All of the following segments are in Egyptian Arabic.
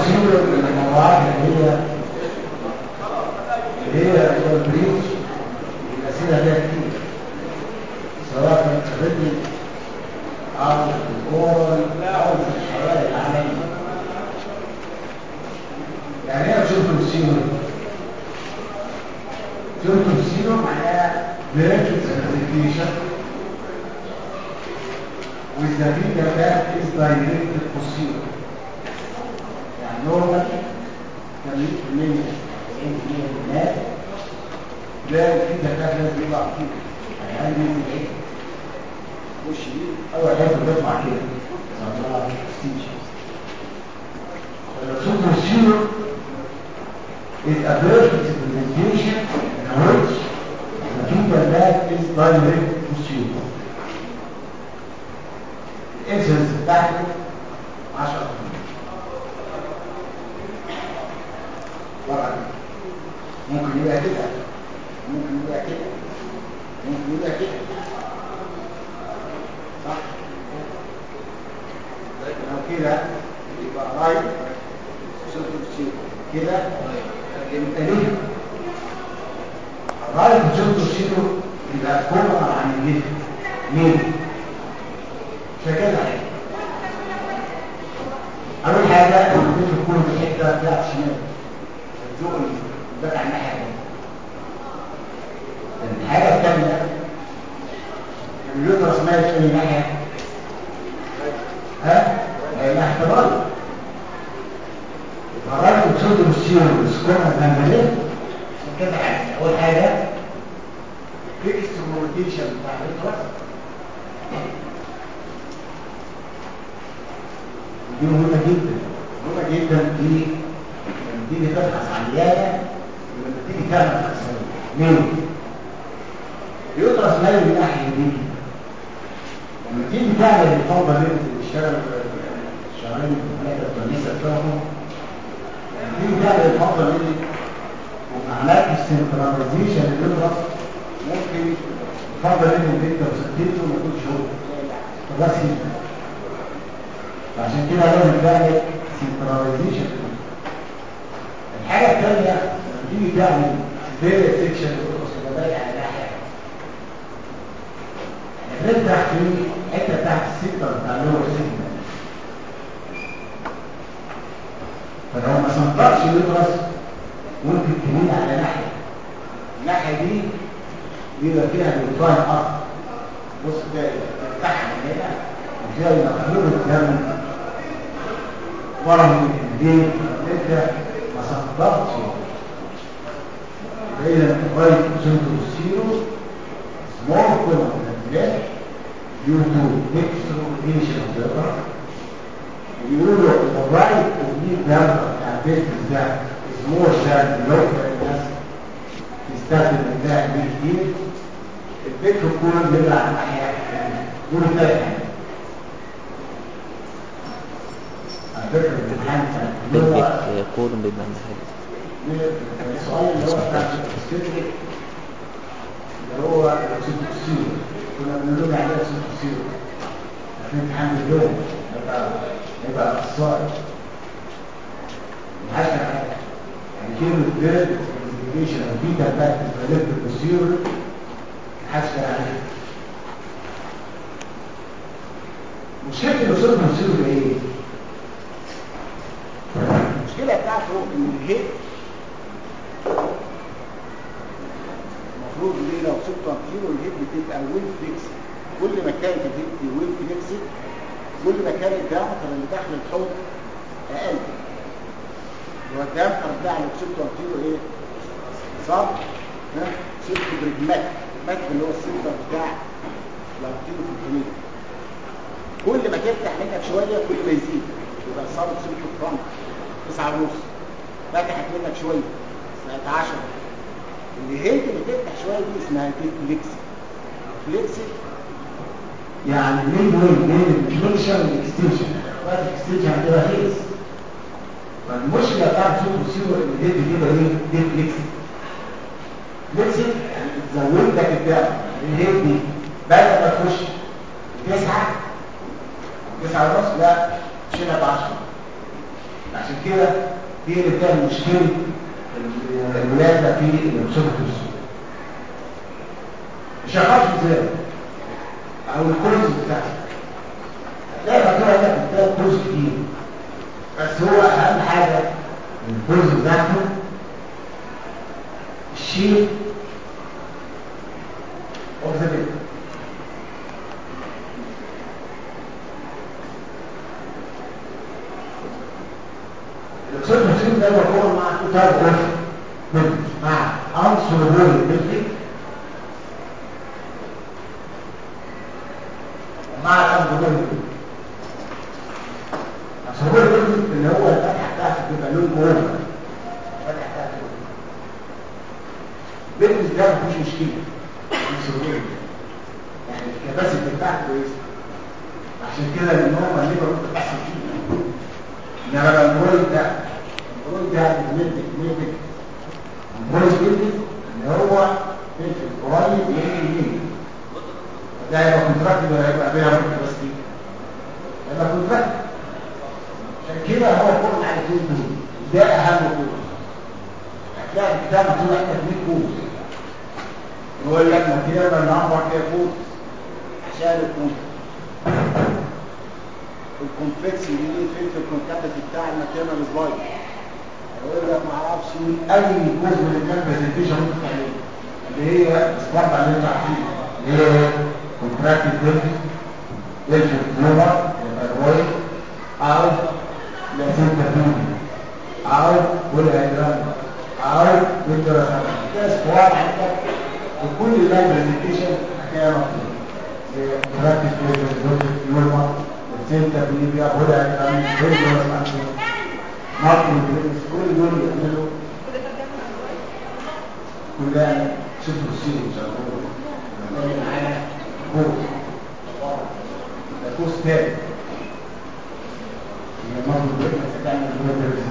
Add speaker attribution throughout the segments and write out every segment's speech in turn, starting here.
Speaker 1: بروسيدور من الموضوعات اللي هي اللي هي البريتش الاسئله فيها كتير سواء كانت في الريتم او في الاورال او في الحياه العمليه يعني ايه شوف بروسيدور شوف بروسيدور معناها بريتش سيرتيفيكيشن with the finger that is directed posterior يعني نورمال 80% 90% من الناس تلاقي الفينجر ده لازم يطلع كده يعني عندي من بعيد وش دي اول حته بتطلع كده صدرها ستيج فلو شفت posterior is a perfect representation in which the finger that is directed posterior الانسنس بتاعته 10 طبعا ممكن يبقى كده ممكن يبقى كده ممكن يبقى كده صح لو كده يبقى رايت صفر صفر كده يبقى ليه رايت صفر صفر يبقى كومر عن الليفت ليه فكده اول حاجه المفروض تكون في الحته بتاعت الشمال الذوق الباقي على الناحيه الثانيه الحاجه الثانيه اليوترس مالك في اي ناحيه ها هي ناحيه الراجل الراجل بتصد بالسيور بسكونها الزنبلين كده حاجه اول حاجه فيكس روتيشن بتاع اليوترس دي مهمة جدا مهمة جدا في لما تيجي تبحث عن اليانا ولما تيجي تعمل تخسر ليه؟ يدرس مالي من ناحية دي لما تيجي تعمل الفوضى اللي انت بتشتغل الشهرين ثلاثة والنساء بتوعهم لما تيجي تعمل الفوضى اللي وعملت السنتراليزيشن اللي يدرس ممكن الفوضى اللي انت وسكتته ما يكونش هو الرسمي عشان كده لازم تعمل سنتراليزيشن الحاجه الثانيه لما تيجي تعمل فيري سيكشن للقصيدات على ناحيه احنا بنفتح في الحته بتاعت السيكتور بتاع اللور سيجمنت فلو ما سنطرش اليوترس ممكن تميل على ناحيه الناحيه دي بيبقى فيها نيوترون ارض بص تلاقي تفتحها من هنا وتلاقي مخلوق الدم ورا من الدين انت ما صدقتش إذا رايت سنتو سيرو small column of the due to extrapolation of the earth بيقولوا the right oblique diameter بتاع البيت ده is more than the local الناس تستخدم البتاع دي كتير البيت كله بيبقى على الناحية دول الثالثة على فكرة الامتحان كان هو
Speaker 2: يقول بما نحل
Speaker 1: السؤال اللي هو بتاع السكتري اللي هو السكتسيو كنا بنقول لهم يعني ايه السكتسيو في امتحان اليوم هيبقى هيبقى اخصائي مش حاجه يعني كلمه بيرد انفستيجيشن او بيتا باك ديفلوبد بروسيور حاسه عليه مشكله الوصول بروسيور ايه؟ المشكله بتاعته ان الهيد المفروض ليه لو سبت كيلو الهيد بتبقى ويل فيكس كل ما كانت الهيد ويل فيكس كل ما كان الدايمتر اللي داخل الحوض اقل هو الدايمتر بتاع الاكسبتور كيلو ايه صار ها سيلف بريجمات مات اللي هو السيلفر بتاع الكيلو في الكميه كل ما تفتح منك شويه كل ما يزيد يبقى صار سيلف فرونت تسعة ونص فتحت منك شويه بقت 10 اللي هي اللي تفتح شويه دي اسمها فليكسي فليكسي يعني مين وين بين الفليكشن والاكستنشن بقى الاكستنشن هتبقى هيز فالمشكله بتاعت صوت السيرو ان الهيد كده ايه دي فليكسي فليكسي يعني بتزود لك الدم الهيد دي بعد ما تخش تسعة تسعة ونص لا شيلها ب 10
Speaker 2: عشان كده هي اللي بتعمل مشكله الولاده في الصوت السوق شغال ازاي او الكورس بتاعك هتلاقي مكتوب عندك بتلاقي كورس كتير بس هو اهم حاجه الكورس بتاعته الشيء اوف ذا بيت الاكسيد النسيم ده مكون مع كتاب اوف ملك مع عنصر بول الملك مع العنصر بول الملك عنصر بول الملك اللي هو الفتحه بتاعته بتبقى لون جوه الفتحه بتاعته بيلبس ده مفيش مشكله عنصر بول يعني الكباسيتي بتاعته كويسه عشان كده النورمال الليفر ممكن تحصل فيه انما الاندرويد ده الاندرويد ده بيدك بيدك اندرويد بيدك اللي هو فلفل قريب من اليمين ده هيبقى كونتراكت ولا هيبقى بيها ممكن بس دي هيبقى كونتراكت عشان كده هو كل على الاثنين دول ده اهم كود هتلاقي الكتاب مكتوب عندك 100 كود يقول لك ماتيريال نمبر كده كود عشان الكود الكومبلكس دي فين في الكونتاكت بتاع الماتيرنال سلايد هيقول لك ما اعرفش اي جزء من الكلام برزنتيشن ممكن تعمله اللي هي السبارت اللي انت عارفينه اللي هي كونتراكتد ديلفي ديلفي بلومر الوايت او لاسنتا بيوبي او والهيدران او بالدراسات ده سؤال عندك وكل ده برزنتيشن هتلاقيها مكتوبه كونتراكتد ديلفي بلومر سنتا بيبيا هدى كان فيديو مثلا ماركو برينس كل دول يعملوا كلها شفتوا السين ان شاء الله نعمل معانا كوس ده كوس تاني هي ماركو برينس هتعمل هدى برينس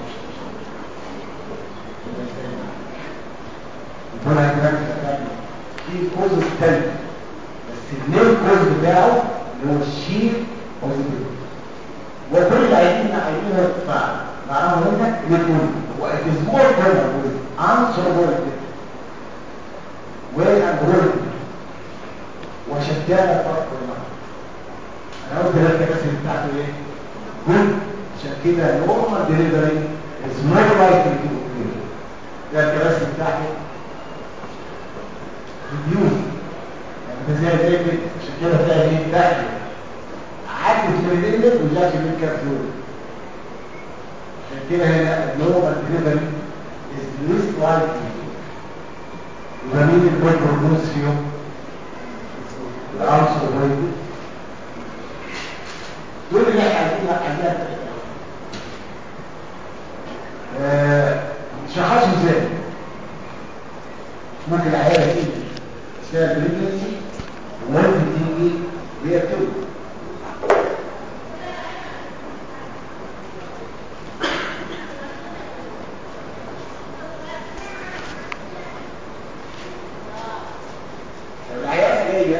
Speaker 2: هنا كمان هتعمل في كوز تاني بس المين كوز بتاعه اللي هو الشير بوزيتيف وكل اللي عايزين عايزين ارتفاع معناه هنا الاثنين هو الاسبوع كله عنصر بوزيتيف والانبرويد وشتان فرق بينهم انا قلت لك بس بتاعته ايه جود عشان كده نورمال ديليفري از مور لايكلي تو اوكي ده الكراسي بتاعته ريديوز يعني زي زي كده عشان كده تلاقي ايه داخل عدت من الليمت وجات من الكبسول عشان كده هنا النورمال ديليفري از ليست لايكلي يبقى مين البول بروجنوز فيهم؟ العنصر البوينتي دول اللي احنا عايزين عايزين شخصوا ازاي؟ ممكن العيادة تيجي اسمها بريجنسي وممكن تيجي وهي بتولد العيادة جاية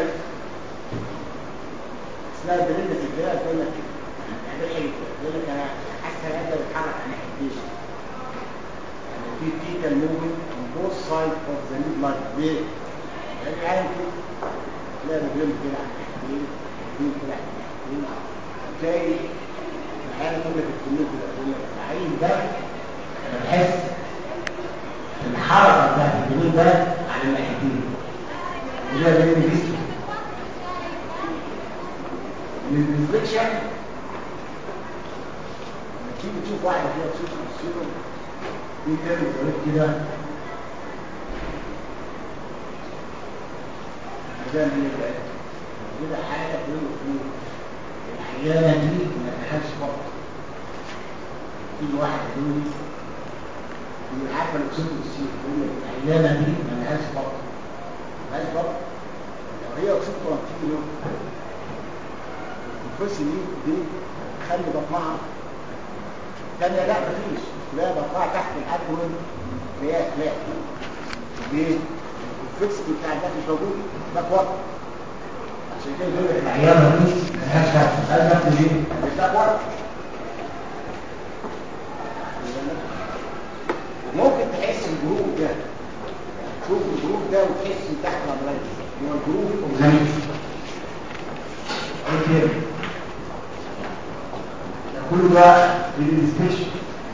Speaker 2: اسمها بريجنسي كده تقول لك تعمل حاجة يقول لك انا حاسة العيادة بتتحرك عن الحديش يعني في تيتا موفمنت on both sides of the midline ليه؟ يعني العين كده تلاقي رجلين كده على الحدين رجلين كده على الحدين تلاقي العين تقول لك الكمية كده تقول لك العين ده انا بحس الحركة بتاعت الجنين ده على الناحيتين وده بين جسمي الانفكشن لما تيجي تشوف واحدة كده تشوف الصورة دي تعمل طريق كده ده من البعد كده حاجة تقول له العيانة دي ما لهاش وقت تيجي واحد يقول لي هي عارفة الأكسيد والسير تقول لي العيانة دي ما لهاش وقت ما لهاش وقت لو هي أكسيد كونتينيو الفرس دي دي خلي بطنها تانية لا مفيش لا بطنها تحت الأبدون لا لا ليه؟ الفكس بتاع الناس مش موجود ده وقت عشان كده يقول لك العيانة دي ملهاش وقت قال لك ليه؟ ده وقت كل ده بالانسبكشن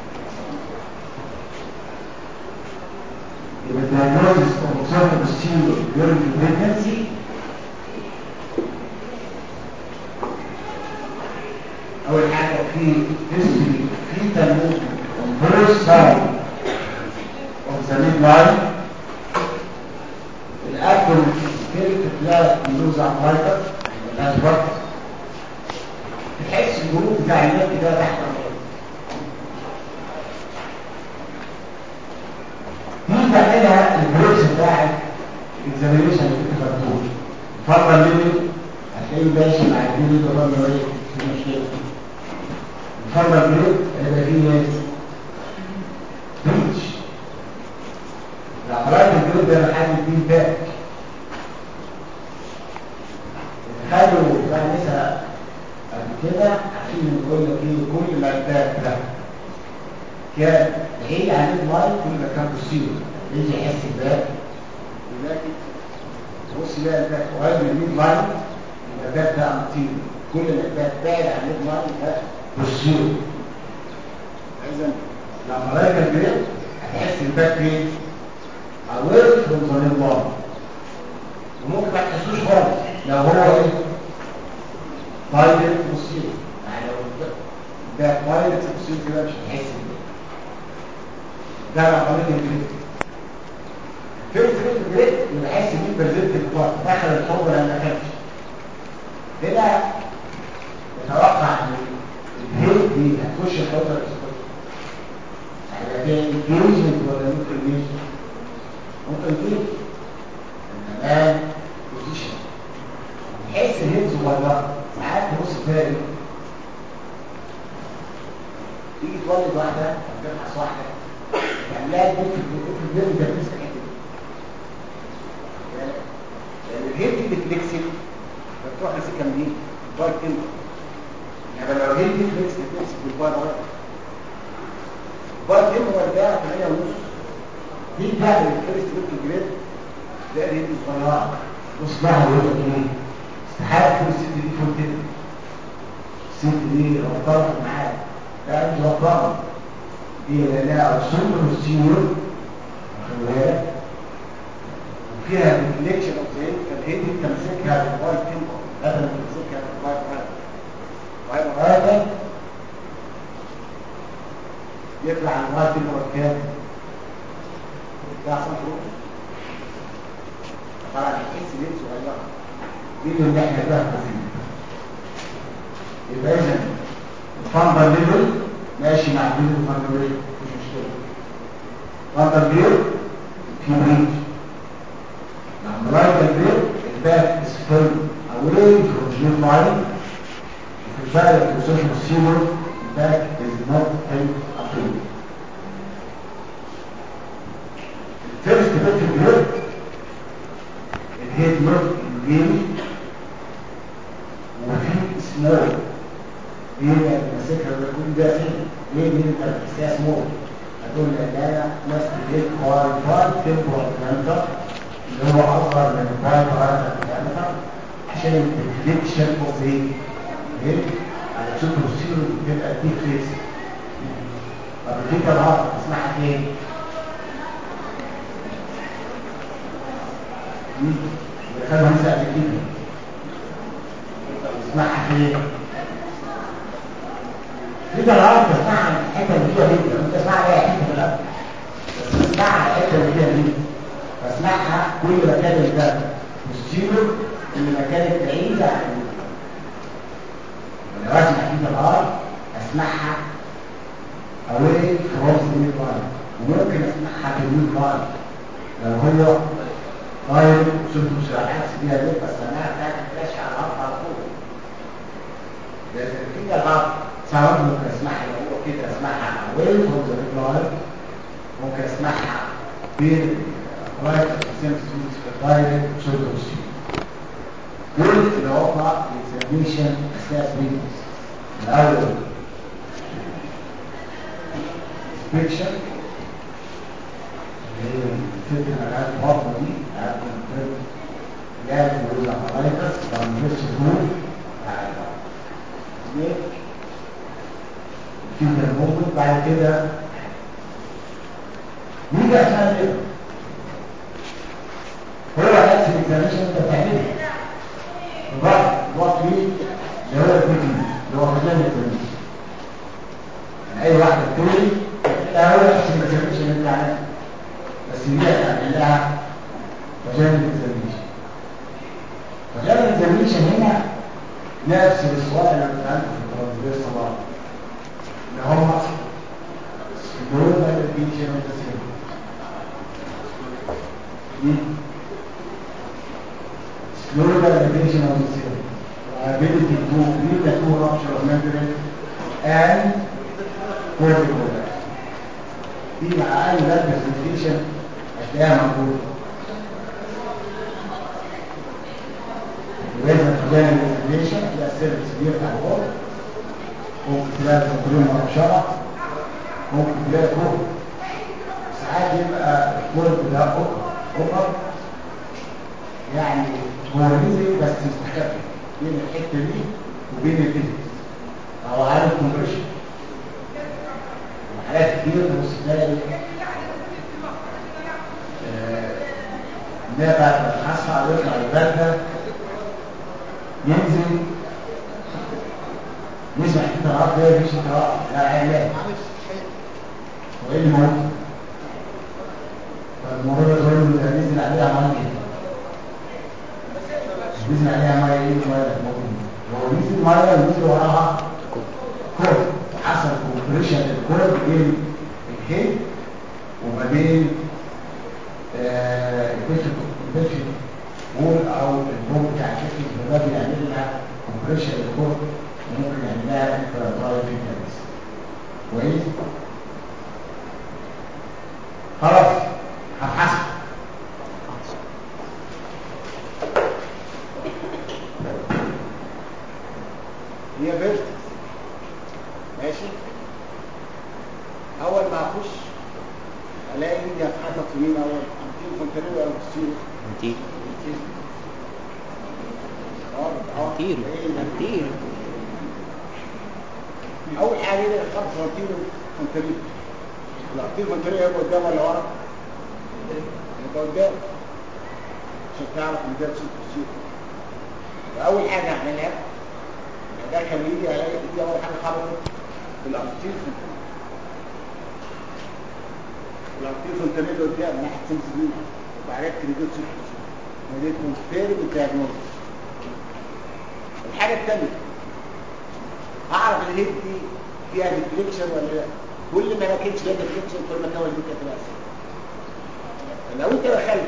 Speaker 2: يبقى diagnosis of observable posterior during the pregnancy أول حاجة في history fetal movement on both sides of the midline الأبدومن سكيلت تلاقي اللوز عملايكر الأسود تحس الجروب بتاع الناس ده تحت الأرض دي تعملها البروس بتاعت الاكزامينيشن اللي كنت مكتوب اتفضل مني هتلاقيه ماشي مع الجروب ده طبعا ايه في مشكله اتفضل جروب هيبقى فيه ناس بريتش العمليات الجروب ده محل فيه باك تخيلوا بقى نسأل قبل كده عشان نقول لك ايه كل ما الباك ده كان بعيد عن الماي كل ما كان بصير يجي يحس الباك ولكن بص بقى الباك قريب من الميد لاين يبقى الباك ده امطير كل ما الباك بعد عن الميد لاين يبقى بصير اذا لما رايك البيت هتحس الباك فين؟ away from the middle line وممكن ما تحسوش خالص لو هو ايه؟ دايركت بصير يعني لو ده دايركت بصير كده مش هتحس بيه ده عمليه الجريد في الجريد الجريد بنحس مين برزنت الكوار دخل الحب ولا ما دخلش هنا نتوقع ان الهيد دي هتخش الحوض ولا تخش يعني فيها انجيجمنت ولا ممكن انجيجمنت ممكن تيجي النمان بوزيشن تحس الهيد صغيره ساعات تبص تلاقي تيجي تولد واحده او تبحث واحده تعملها تبص في البيت ده بتمسك حته لان الهيد دي بتفلكسل فتروح ماسكها منين؟ البار تنزل يعني لو الهيد دي فليكس بتمسك بالبار واحد البار تنزل ولا 8 ونص دي بتعمل الفيرست بيت جريد ده الهيد صغيره بص لها ويقول لك ايه استحاله تكون الست دي فوق كده الست دي غلطانه معاك لا انت غلطانه دي لانها اوصول بروسيور واخد بالك وفيها ريفليكشن اوف ذا فالهيد انت ماسكها بالوايت تمبر بدل ما تمسكها بالوايت رايت وايت رايت يطلع الوايت تمبر كام؟ ده عشان تروح طبعا الحس دي صغيره دي اللي احنا فاهمه فيه يبقى اذا الفندر ليفل ماشي مع الفيديو الفندر ليفل مش مشكله فندر ليفل في بريد لما رايت البيت الباك is full away from the mid line وفي الفارق توصل السيلر الباك is not held at all الفيرست بيت في الجريد الهيد نوت انجيج وفي سمول دي المسكه اللي بتكون ده فين ليه دي انت بتحسها سمول هتقول لان انا ماسك الهيد كواليفايد تمبرال كانتر اللي هو اصغر من البايت كانتر عشان الديفليكشن اوف ايه ايه على شكل السيرو بتبقى دي فليكس طب الفكره العصر اسمعها فين خلوا نسأل كده اسمعها فين كده العرض تسمعها الحته اللي فيها دي انت تسمعها ايه حته في الارض بس تسمعها الحته اللي فيها دي بسمعها كل ما كان ده مستيرو كل ما كانت بعيده عن لو اسمع كده الارض اسمعها away from the mid line وممكن اسمعها في الميد لاين لو هو طيب شفت مسرحات فيها دي بس انا بتاعت فلاش على الارض على طول لازم كده الارض سواء ممكن اسمعها لو هو كده اسمعها away from the mid line ممكن اسمعها بين رايت سيمبسونز في دايركت سيركوسي دول اللي هم اكزاميشن اساس بيزنس الاول سبيكشن الفكرة الآن الفاضلة دي عارف من لازم يوزع ملايكة لما يبص فوق على ليه؟ في الموفمنت بعد كده نيجي عشان كده هو نفس الاكزاميشن انت بتعمله الوقت الوقت ليه اللي هو التكنيك اللي هو خلال الاكزاميشن يعني اي واحده بتقولي لا هو نفس الاكزاميشن اللي انت عملها بس هي تعمل لها مجال الاكزاميشن مجال الاكزاميشن هنا نفس السؤال اللي بتعمل في الترانزفيرس طبعا اللي هم الجلوبال ريجن اوف ذا سيل global elevation of the cell, ability to build a two rupture of membrane and cortical collapse. دي مع اي لاب برزنتيشن هتلاقيها موجوده. لازم تلاقي البرزنتيشن تلاقي السيرفيس بيفتح فوق ممكن تلاقي الكنترول مقشره ممكن تلاقي فوق ساعات يبقى الكورت ده اوفر يعني هو نزل بس مستخبي بين الحته دي وبين الفيزيكس او عامل كومبريشن حالات كتير تبص تلاقي ده بعد ما تصحى ويطلع البرده ينزل نسمع في طرقات ده مفيش طرقات لا علاج وايه اللي موجود فالموضوع ده تقول له نزل عليها ميه نزل عليها ميه ايه ميه ممكن هو نزل ميه ونزل وراها كورد حصل كومبريشن الكورد بين الهيد وما بين البيشن وول او البوم بتاع الشكل ده بيعمل لها كومبريشن الكورد وممكن يعمل لها انفراتراي فيتنس كويس خلاص هتحسب
Speaker 1: هي فيرتكس ماشي اول ما اخش الاقي ايدي هتحرك يمين اول امتين فونتانيل ولا بوستيرو
Speaker 3: انتير
Speaker 1: اه
Speaker 3: انتير انتير
Speaker 1: اول حاجه ايدي هتحرك فونتانيل فونتانيل الارتيل فونتانيل يبقى قدام ولا ورا يبقى قدام عشان تعرف ان ده بسيط بسيط اول حاجه اعملها ادخل ايدي الاقي ايدي اول حاجه خبطت في الارتيل فونتانيل الارتيل فونتانيل قدام ناحيه سمس بي وبعدين كريديت سيكوس ودي كونفيرم الدياجنوز الحاجه الثانيه اعرف الهيد دي فيها ديفليكشن ولا لا كل ما ما كانش فيها ديفليكشن كل ما كان الهيد هتبقى اسهل فلو انت دخلت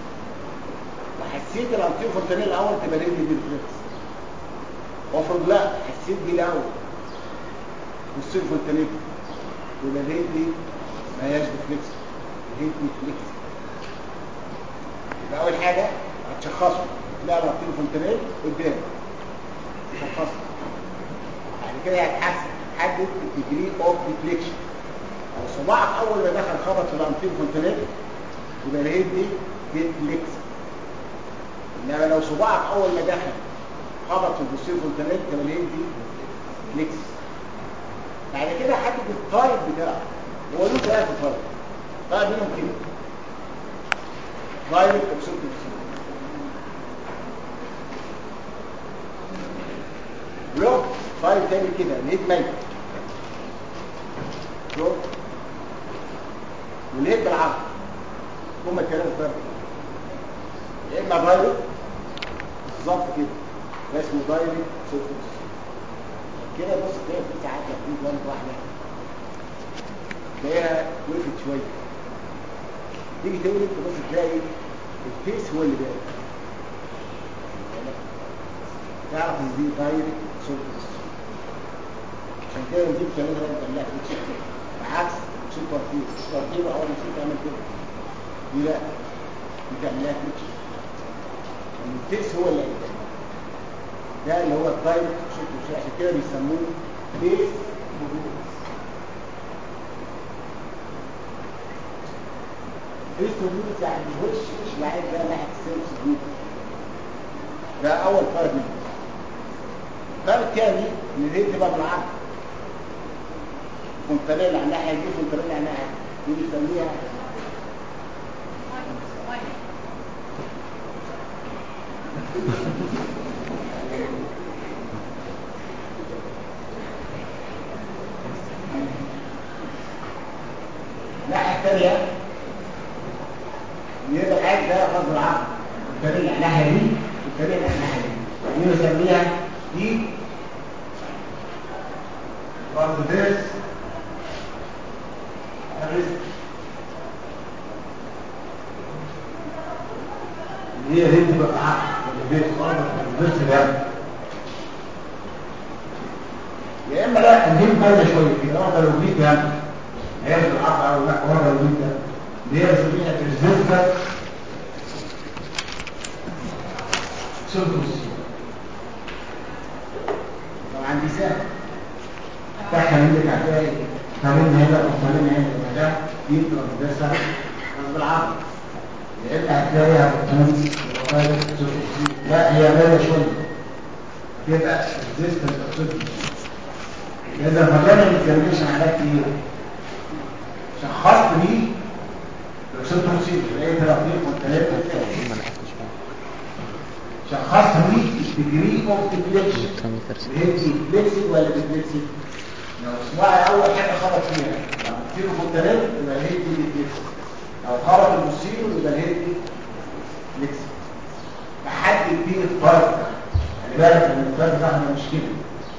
Speaker 1: وحسيت الارتيل فونتانيل الاول تبقى الهيد دي ديفليكس وافرض لا حسيت دي الاول والسيل فونتانيل يبقى الهيد دي ما هياش ديفليكس الهيد دي فليكس يبقى اول حاجه هتشخصه تلاقي الارتيل فونتانيل قدام تشخصه بعد كده هتحسب تحدد الديجري اوف ديفليكشن لو صباعك اول ما دخل خبط في الارتيل فونتانيل يبقى الهيد دي ديفليكس انما لو صباعك اول ما دخل خبط في البوستير فونتانيل تبقى الهيد دي فليكس بعد كده حدد التايب بتاعه هو له ثلاثه تايب طيب منهم كده دايركت اوبسيبتيف بلوك طيب تاني كده الهيد ميت بلوك والهيد بالعرض هما الثلاثه ضرب يا اما دايركت بالظبط كده ده اسمه دايركت سيرفيس كده بص تلاقي في ساعات في جوانب واحده تلاقيها وقفت شويه تيجي تولد تبص تلاقي الفيس هو اللي بارد تعرف ان دي دايركت سيرفيس عشان كده دي بتعملها انت لا بتشكل عكس سوبر فيو سوبر فيو اول ما تيجي تعمل كده دي لا بتعملها كده الفيس هو اللي قدام ده اللي هو الدايركت سيرفيس عشان كده بيسموه فيس فيس موجود يعني وش وش لعيب ده ناحيه السيرفيس موجود ده اول فرق منه الفرق الثاني ان الهيد تبقى بالعرض فونتانيل على الناحيه دي فونتانيل على الناحيه دي دي بنسميها الناحيه الثانيه يبقى العين ده غصب عنه فونتانيل على الناحيه دي فونتانيل على الناحيه دي دي بنسميها دي
Speaker 2: ترانزفيرس الريسك اللي هي دي بتبقى عقل اللي بيت خالص الريسك ده يا اما لا الهيب باينه شويه كده واخده الوجيد ده هي العقل او لا واخده الوجيد ده اللي هي بنسميها الريزيستر سيركوس
Speaker 1: طبعا دي سهله
Speaker 2: تحت منك هتلاقي كمان هنا وكمان هنا ده يبقى مدرسة غصب عنك يا اما هتلاقيها بتكون لا هي مالية شوية كده ريزيستنس اذا مجال الاكزامينشن علاج ايه؟ شخصت بيه الاكسيد توكسيد لقيت رفيق والتلاته شخصت بيه الديجري اوف ديفليكشن اللي هي ديفليكسد ولا ديفليكسد؟ لو صباعي اول حاجه خبط فيها لو كتير فونتانيل يبقى الهيد دي ديفليكسد لو خبط الموسيل يبقى الهيد دي فليكسد بحدد بيه الفرق ده خلي بالك ان الفرق بتاعنا مش كده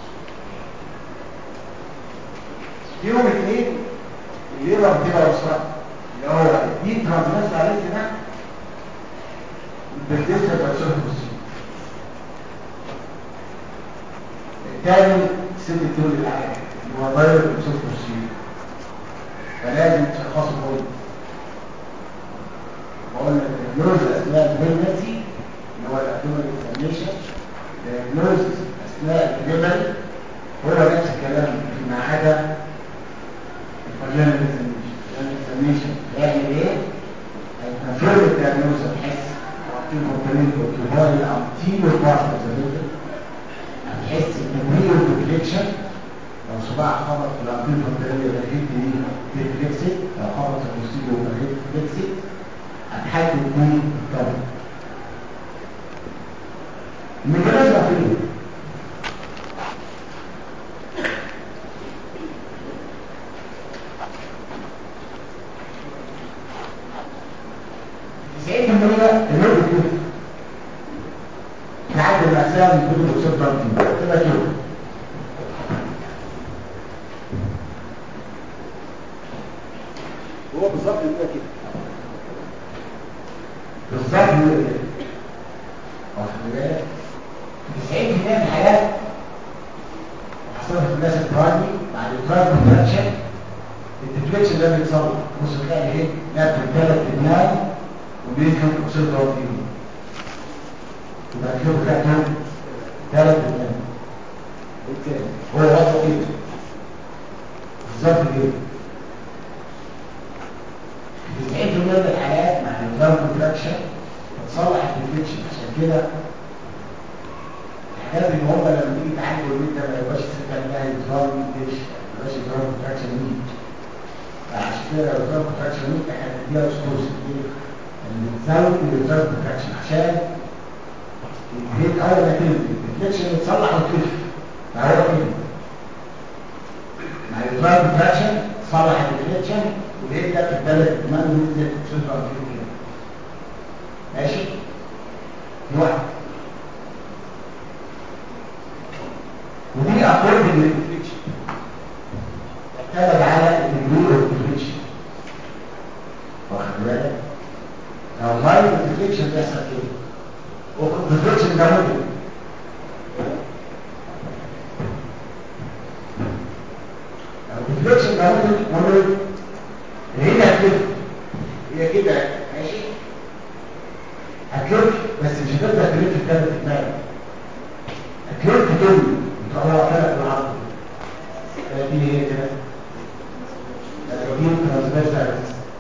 Speaker 2: فيهم اثنين اللي يقدر تبقى وصلها اللي هو الدي ترانزفيرس عليك ده بالديستا بتاعت الموسيل الثاني ست الدول العالم اللي هو دايركت بصوت مرسيل فلازم تشخصه كويس وقلنا الدياجنوز اثناء البريجنسي اللي هو الابدومين اكزامينشن الدياجنوز اثناء الدليفري هو نفس الكلام فيما عدا الفاجينال اكزامينشن الاكزامينشن يعمل ايه؟ هيكونفيرم الدياجنوز بحيث تعطيه كومبليت وتبقى الانتيريور بارت اوف ذا ليفر هتحس بتمرير الديفليكشن لو صباع خبط في الانتيل فانتيريا يبقى الهيد دي ديفليكسد لو خبط في البوستيريو يبقى الهيد ديفليكسد هتحدد مين الكلام الميكانيزم فين؟ تسعين في المية الهيد كده تعدي الأجزاء من كل الأكسيد ضغطي تبقى كده
Speaker 1: هو بالظبط بيبقى كده
Speaker 2: بالظبط هو كده واخد بالك 90% من الحالات حصلت في الناس البرايمي بعد البرايم كونتراكشن الديفليكشن ده بيتصلح بص تلاقي ايه لا بتتلت دماغ وبيدخل اكسيد ضغطي يبقى كده كده كام ثلاث دماغ بالتالي هو وصل كده بالظبط كده 90% من الحالات مع النظام كونتراكشن بتصلح الديفليكشن عشان كده الحاجات اللي هم لما تيجي تعالجوا البيت ده ما يبقاش سكه لها نظام ديش ما يبقاش نظام كونتراكشن ميت فعشان كده لو نظام كونتراكشن ميت احنا بنديها اسبوس اللي بتزود النظام كونتراكشن عشان البيت اول ما تنزل الديفليكشن يتصلح وتلف فهو كده مع النظام كونتراكشن تصلح الديفليكشن وليه ده في البلد كمان نزل صفر كده ماشي دي واحده ودي اقوال الديفليكشن تعتمد على الديجري اوف ديفليكشن واخد بالك لو لايف ديفليكشن بيحصل كده والديفليكشن ده ممكن لو الديفليكشن ده ممكن ممكن هي هتلف هي كده ماشي هتلف بس مش هتبدا تلف الثالث في دماغك هتلف كده طبعا فرق بالعرض دي هي كده الروتين ترانسفيرسال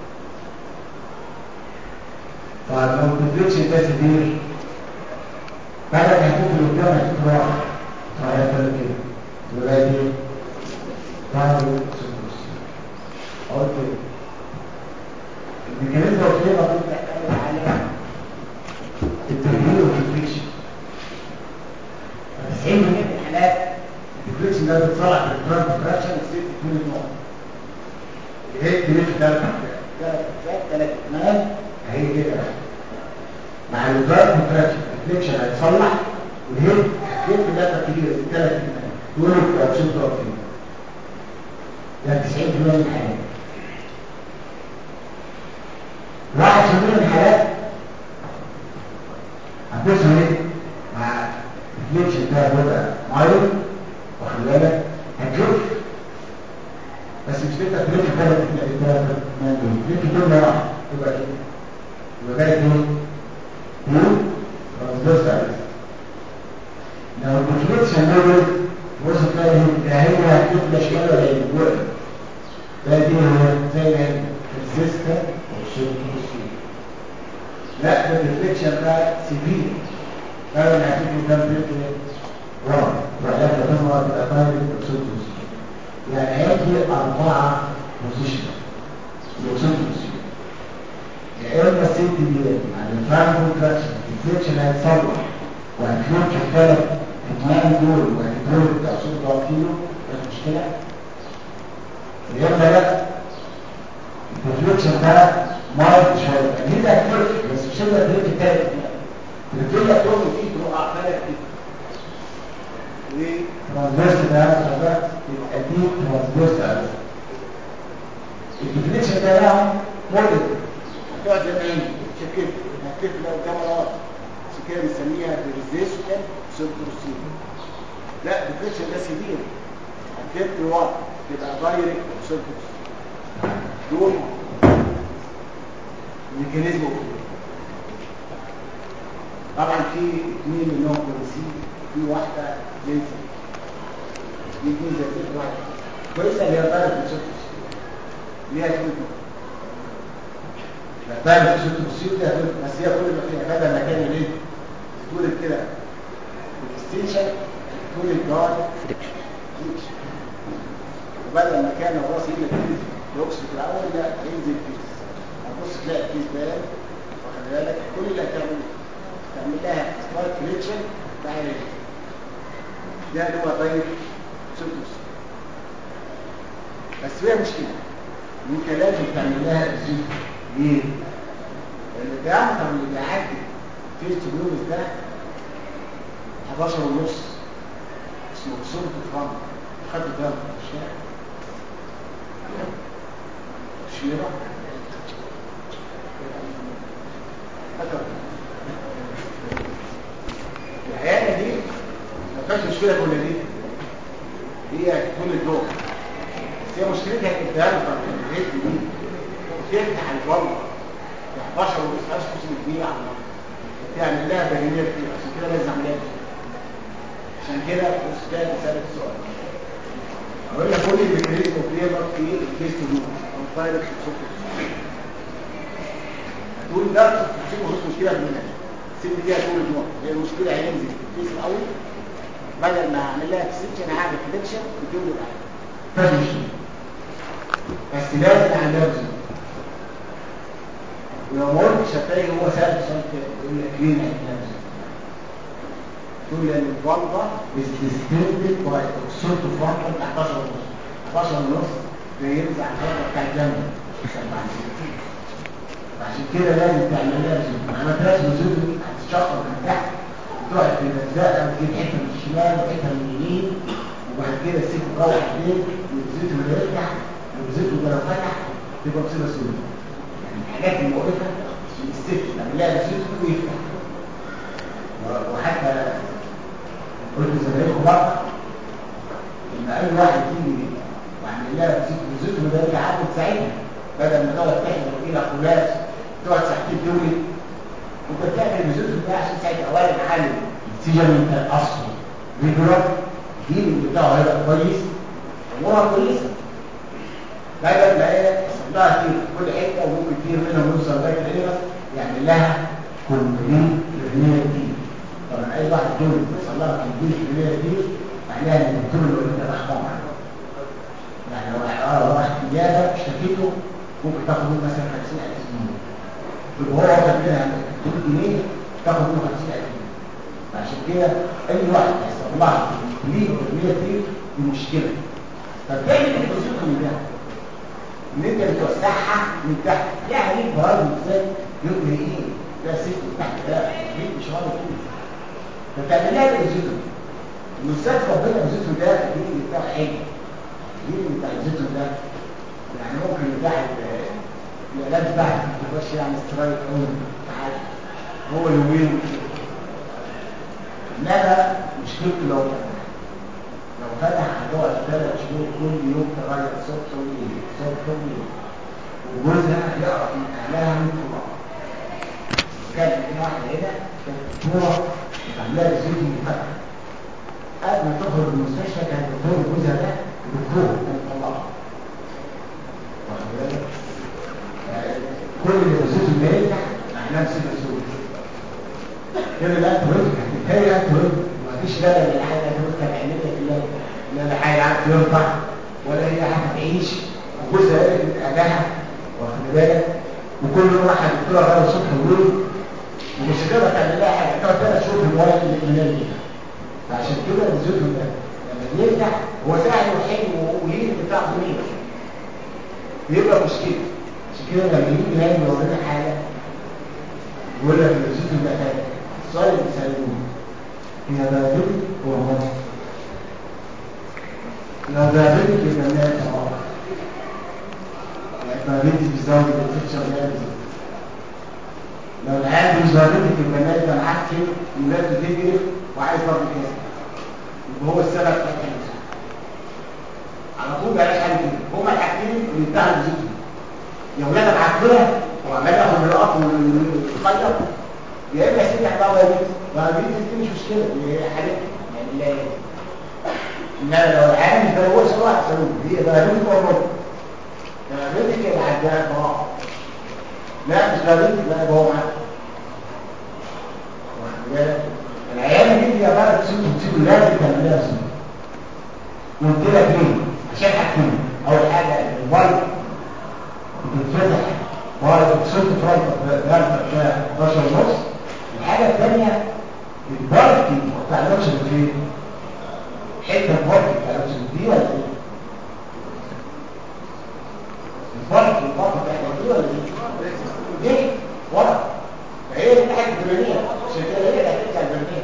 Speaker 2: طيب لو الديفليكشن ده كبير بعد ما هتلف لقدام هتروح رايح كده يبقى دي بعد فليبر الميكانيزم اوف فليبر دي بتعتمد على التغيير في الفريكشن 90% من الحالات الفريكشن ده بيتصلح بالترانس فراكشن وسيت كل نوع الهيد كريت ثلاث ثلاث ثلاث اكمال اهي كده مع الترانس فراكشن الفريكشن هيتصلح والهيد هيد ثلاثه كبيره ثلاث اكمال دول بتوع شوط فيه ده 90% من الحالات واحد في المية من الحالات هتوصل ايه مع الفليكشن ده بيبقى مايل واخد بالك هتشوف بس مش تبقى فليكشن ثلاث ثلاث مان فليكشن دول واحد يبقى كده يبقى ده ايه دول ترانسفيرس لو الفليكشن دول وصل تلاقي لا هي هتبقى شمال ولا يمين ده دي زي ما هي السيستم والشيء لا ده الريفليكشن ده سيفير قالوا ان هتيجي كام فيلم ورا وعلاج تمر بالاتايل والسوتوس يعني هيجي اربعه بوزيشن والسوتوس يا اما الست دي يعني الفرق كونتراكشن الريفليكشن هيتصلح وهتفوت في الثلاث اثنين دول وهتدور بتاع صوت ضغطينه مش مشكله يا اما لا الريفليكشن ده مرض شويه يعني ده كتير بس مش هيبقى الدريك التالت الدنيا تقوم فيه تروح فلك كده وترانزفيرس ده ده يبقى دي ترانزفيرس ده الديفليكشن ده بقى موديل هتقعد زي ما هي شكل هتلف لو كاميرا عشان كده بنسميها بريزيشن سنتروسين لا الديفليكشن ده سيفير هتلف لورا تبقى دايركت سنتروسين دول ميكانيزم طبعا في اثنين منهم كويسين في واحده جنسي دي اثنين زي كده واحده كويسه اللي هي طالب السوتوس ليها كلمه لا طالب السوتوس ليها كلمه بس هي كل ما فيها بدل ما كان ايه تولد كده الاكستنشن تولد جار فريكشن وبدل ما كان الراس هي اللي تنزل يقصد في الاول لا هينزل كيس هتبص تلاقي الكيس ده واخد بالك كل اللي هتعمله تعمل لها سبارك فريكشن تعالى ده اللي هو طيب سوتوس بس فيها مشكله ان انت لازم تعمل لها زيت ليه؟ لان الدعم اللي بيعدي فيرست بلوز ده 11 ونص اسمه صورة الفرن خد ده مش كده شيرة العيانة دي ما فيهاش مشكلة كل دي هي كل الدور بس هي مشكلتها الدم الريت دي وتفتح البلطة 11 ونص 500 جنيه على النهار تعمل لها بهنية كتير عشان كده لازم اعملها عشان كده بص ده رسالة السؤال اقول لك كل الميكانيزم فليفر في الكيس دول او دايركت سوكر هتقول ده تفصيل مفيش مشكله منها سيب فيها طول النوع هي المشكله هينزل في الكيس الاول بدل ما اعمل لها اكستنشن هعمل فليكشن وتولد عادي مفيش بس لازم اعملها بزيت ولو ما قلتش هتلاقي هو سأل سؤال يقول لك ليه نعملها بزيت تقول لان البلطه is distended by oxytocin frontal 11 ونص 11 ونص بينزع البلطه بتاع الجنب عشان كده لازم تعمل لها زيت ما عملتهاش بزيت هتتشفر من تحت وتقعد في المزقه وتجيب حته من الشمال وحته من اليمين وبعد كده السيف تروح البيت والزيت اللي يرجع والزيت اللي لو فتح تبقى مصيبه سوداء يعني الحاجات المقرفه الست تعمل لها زيت ويفتح وحتى قلت زمايلكم بقى ان اي واحد يجي ويعمل لها بزيت وزيت وده يرجع عادي تساعدها بدل ما تقعد تحضر الى خلاص تقعد ساعتين تولد انت بتعمل بزيت ده عشان تساعد اولا محل السجن انت اصله ريجولار الهيلنج بتاعه هيبقى كويس امورها كويسه بدل ما هي يحصل لها كتير في كل حته وممكن كتير منهم يوصل لغايه الهنا يعمل لها كومبليت رينيه كتير طبعا اي واحد دول يوصل لها كومبليت رينيه كتير معناها ان الدكتور اللي قلت ده حمار يعني لو اه واحد اجابه اشتكيته ممكن تاخد منه مثلا 50000 جنيه يبقى هو واخد منها 300 جنيه تاخد منه 50000 جنيه عشان كده اي واحد هيستطلع ليه التنميه دي دي مشكله فبتعمل البوزيشن من ده ان انت بتوسعها من تحت يعني ليك برامج ازاي يبقى ايه ده سيف تحت ده ليك مش راضي كده فتعمل لها البوزيشن والاستاذ ربنا البوزيشن ده الدين بتاع حلو الدين بتاع البوزيشن ده يعني ممكن بتاع العلاج بتاعك ما تبقاش يعني سترايك قوي حاجه هو يومين انما مشكلته لو لو فتح هتقعد ثلاث شهور كل يوم تغير صبح وليل صبح وليل وجوزها يعرف من اهلها من طلاب كان في واحده هنا كانت دكتوره بتعملها زيت مفتح قبل ما تخرج من المستشفى كان دكتور جوزها ده دكتور كان طلاب واخد بالك كل اللي بزيته ما يرجع احنا نفس الرسول كده لا ترد هي لا ترد مفيش لا لا الحاجه ترد تعملها كلها لا لا حاجه عارف يرضع ولا هي هتعيش وجوزها قالت من اهلها واخد بالك وكل يوم راح الدكتوره غير الصبح وليل ومش قادره تعمل لها حاجه تقعد ثلاث شهور في المواد الاطمئنان دي فعشان كده الزوج ده لما يرجع هو سهل وحلو ويجي بتاع ضمير يبقى مشكله عشان كده لما يجي هاني يورينا حاجه يقول لك الزوج ده حاجه السؤال اللي بيسالوه هي دايبيتك هو مرض لو دايبيتك يبقى الناس طبعا يعني دايبيتك بيزود الانفكشن لازم لو العيال مش دايبيتك يبقى الناس ده معفن الناس بتجري وعايز ضرب كده يبقى هو السبب في الكنسر على طول بلاش حاجه كده هما الحاجتين اللي انتهى بزيتهم يا ولاد معفنه وعمال ياخد القط ويخيط يا اما سيدي احنا دايبيتك دايبيتك دي مش مشكله دي حاجتها يعني لا انما لو العيال مش ده هو سواء سلوك هي دايبيتك ولا مرض دايبيتك يبقى عندها طلاق لا مش دايبيتك لا يبقى هو معاك العيال دي يا بقى تسيب تسيب لازم تعمل لها سنة قلت لك ليه عشان حاجتين اول حاجه الوايت بتتفتح وايت بتصير فرنك بتاع 11 ونص الحاجه الثانيه البارتي ما بتعملش فين حته البارتي بتعملش دي ولا ايه البارتي البارتي بتاعت دي ولا ايه دي ورا هي اللي تحت الفلانيه عشان كده هي اللي هترجع الفلانيه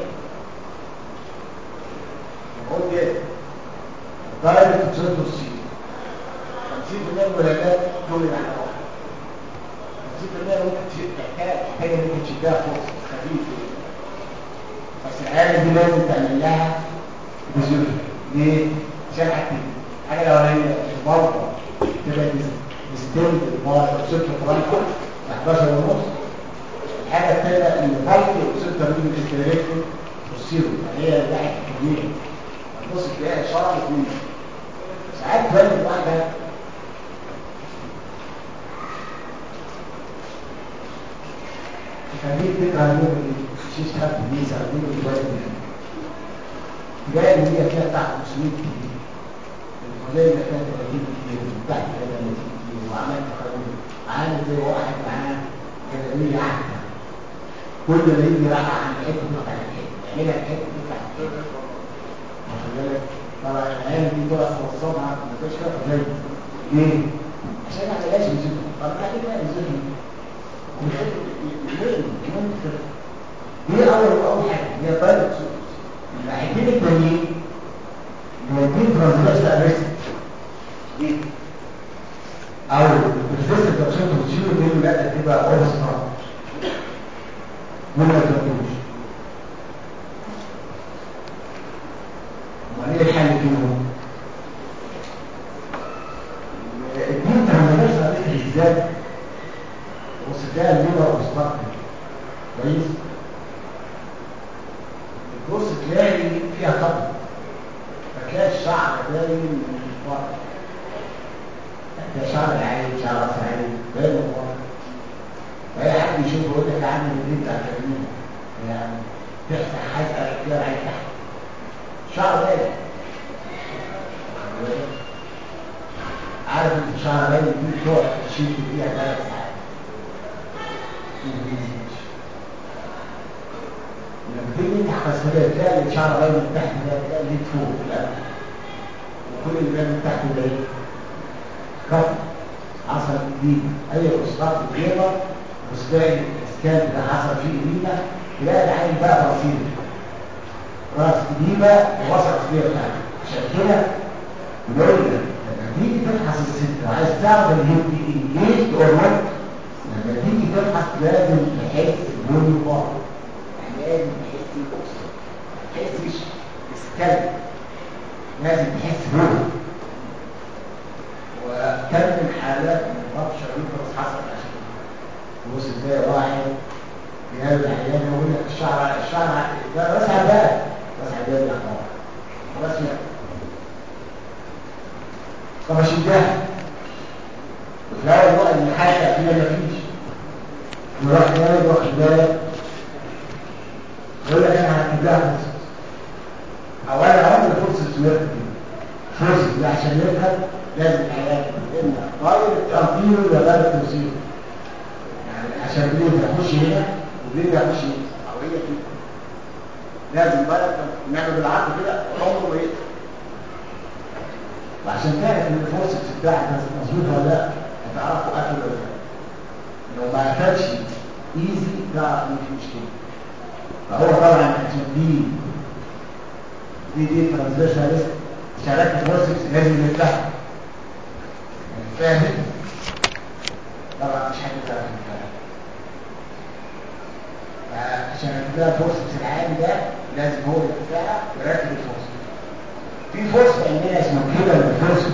Speaker 2: نقول كده درجه التصرف السي 50% من الولادات دول على واحد 50% ممكن تشيل تحتاج حاجه ممكن تشدها فوق خفيف بس العيال دي لازم تعمل لها بزيوت ليه؟ عشان حاجتين حاجه الاولانيه البلطه تبقى ديستنت البار ست فرنكو 11 ونص الحاجة الثانية ان فالكي وصلت تمرين الاستريكتد والسيرو يعني هي تحت الكمية هتبص تلاقيها شرحت منه ساعات تولد واحدة تخليك تكره اليوم اللي شيش خدت دي سنتين وتولد منها تلاقي ان هي فيها تحت 500 كيلو الفضائل اللي فيها 30 كيلو تحت 30 كيلو وعملت قانون عامل زي واحد معاه كده عهد كل ما يجي راح عن حته تطلع عن حته يعملها حته تطلع عن حته واخد بالك طبعا العيال دي تقف توصلها ما تبقاش فيها فضايل ليه؟ عشان ما عملهاش بزيتهم طب ما كده بزيتهم ليه؟ دي اول اول حاجه هي طيب الحاجتين التانيين جايبين ترانزليشن اريست دي او الريزيست بتاعتهم بتشيل منه لا تبقى اوفر ستار ولا تردوش وبعدين الحل فيهم اتنين ترانزليشن اريست بالذات وصفها الليبر وستار كويس تبص تلاقي فيها طبع فتلاقي الشعر باين من الفرق ده شعر العين شعر راس العين باين من الفرق فأي حد يشوف يقول لك عامل البيت بتاع التجميل يعني تفتح حاجة كده العين تحت شعر باين عارف انت الشعر باين دي تقعد تشيل فيها ثلاث ساعات لما تيجي تحت السبيل تلاقي الشعر باين من تحت ده تلاقي ليه فوق في القلب وكل اللي باين من تحت ده ايه؟ كف حصل جديد اي اسقاط كبيره بس تلاقي الاسكان ده حصل فيه قديمه تلاقي العين بقى بسيط راس قديمه ووسط فيها بتاعها عشان كده بنقول لك لما تيجي تفحص الست وعايز تعرف ان هي دي انجيج اور نوت لما تيجي تفحص لازم تحس بلون بعض يعني لازم تحس بالاكسجين ما تحسش بالسكالب لازم تحس بلون وكم من حالات من ربشة يوترس حصل عشان تبص تلاقي واحد بيقابل عيان يقول لك الشعر الشعر ده بس عباد بس عباد يا اخوان خلاص يعني طب اشدها وفي الاول بقى ان حاجه فيها ما فيش يروح جاي واخد بالك يقول لك انا هكتب لها فرصه اولا عمر فرصه يركب فرصه دي عشان يركب لازم الحياه اما دايركت انتيرو ولا دايركت توصيل يعني عشان بليه يخش هنا وبليه يخش هنا او هي كده لازم دايركت نعمل بالعرض كده عمره ما يقطع وعشان تعرف ان الفورسكس بتاعك مظبوط ولا لا هتعرفوا قتل ولا لا لو ما قتلش ايزي تعرف ان في مشكله فهو طبعا عشان دي دي دي ترانزفيرساليست شاركت الفورسكس لازم يفتحها فاهم طبعا مش حاجه تعرف الكلام عشان تلاقي الفورسكس العالي ده لازم هو يفتحها ويركب الفورسكس في فرصة عندنا اسمه كده الفرصة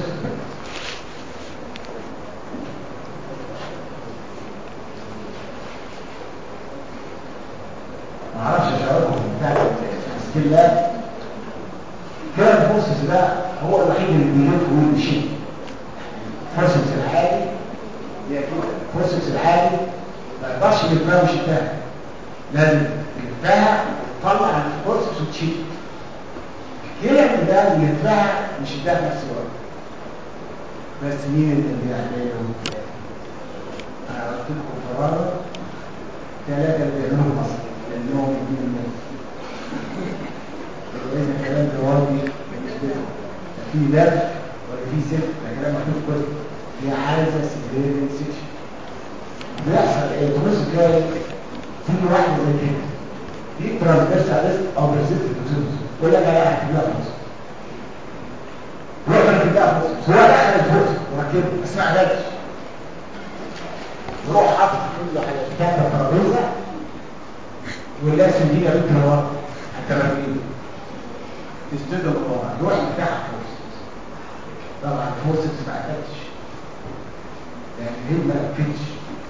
Speaker 2: ما اعرفش اشاركهم بتاع السكيلات كده الفرصة ده هو الوحيد اللي بيجيب كل شيء فرصة العالي هي كده فرصة العالي ما يقدرش يلفها ويشدها لازم يلفها وتطلع الفرصة وتشيل كده من ده اللي يدفعها مش ده في نفس الوقت بس مين اللي بيعمله انا قلت لكم فرادة ثلاثة اللي بيعملوا في مصر لانهم يجيبوا الناس إذا الكلام ده واضي بالنسبة لهم في درس ولا في سلك ده كلام مكتوب كله هي عايزة سيفيرين سيكشن بيحصل ايه تبص تلاقي تيجي واحدة زي كده دي ترانسفيرساليست او بريزيستنت يقول لك انا هكتب لها فلوس روح اكتب لها فلوس هو دخل الفلوس وركبه اسمع علاج يروح حاطط كل حاجه بتاعت الترابيزه يقول لها سندينا بنت نوار حتى ما تجيب تسجد القرآن يروح يفتحها فلوس طبعا الفلوس ما عتتش يعني هي ما قفلتش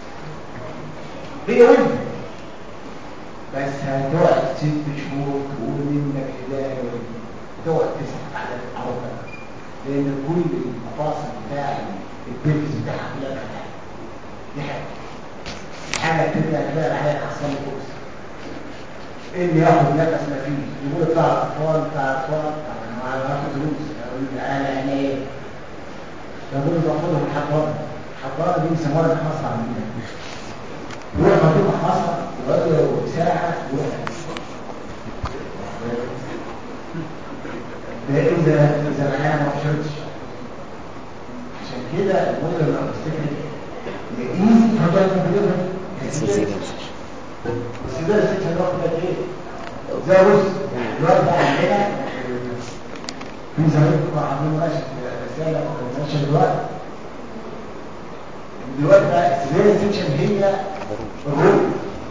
Speaker 2: هي ولد بس هتقعد ست شهور تقول منك هداية تقعد تسحب على الأرض لأن كل المفاصل بتاع البلفز بتاعها كلها فتحت دي حاجة حاجة تبدأ تلاقي عليها حصل كوكس اللي ياخد نفس ما فيه يقول بتاع الأطفال بتاع الأطفال طبعا ما هياخد فلوس يقول لي أنا عينيا يقول له باخدهم الحضانة الحضانة دي بيسموها المحاصرة عندنا يروح مكتوب محاصرة وقالوا ساعة يروح ده إذا إذا الحياة ما وصلتش عشان كده المدة اللي بتفتكر يقيس فضل المدرسة بس ده الست الوقت ده ايه؟ زي بص الوقت ده عندنا في زمان كنا عاملين ماشي رسالة ماشي دلوقتي دلوقتي بقى السيفير سيكشن هي الروح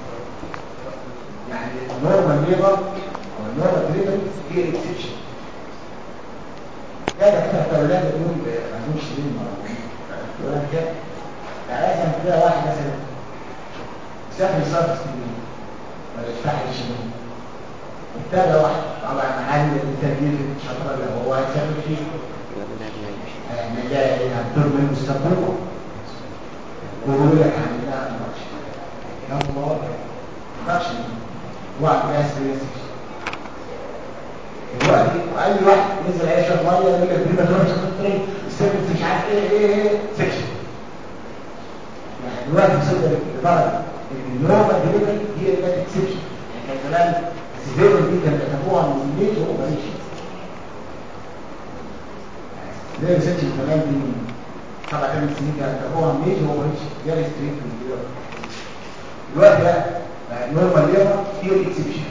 Speaker 2: يعني النورمال ليبر او النورمال تريتمنت هي الاكسبشن كده كده الاولاد يقول ما عندهمش دين يقول لك كده يعني لازم تلاقي واحد مثلا سافر يصرف سنين ولا يفتح لي شنو وابتدى واحد طبعا عالم التربيه في الشطره اللي هو هيسافر فيه نجاح هتدور من مستقبله ويقول لك عن الله المرش يا الله مرش واحد ناس بيسكش دلوقتي اي واحد نزل يشرب ميه يقول لك دي ما تروحش تطري السيرفس مش عارف ايه ايه ايه سكشن دلوقتي وصلنا لدرجه ان النورمال ديليفري هي اللي كانت اكسبشن يعني كان زمان السيفيرو دي كانت بيعتبروها من الميت اوبريشن زي ريسيرش زمان دي من سبع ثمان سنين كانت بيعتبروها ميت اوبريشن هي ريستريكت دلوقتي لا بقى النورمال ليفر هي الاكسبشن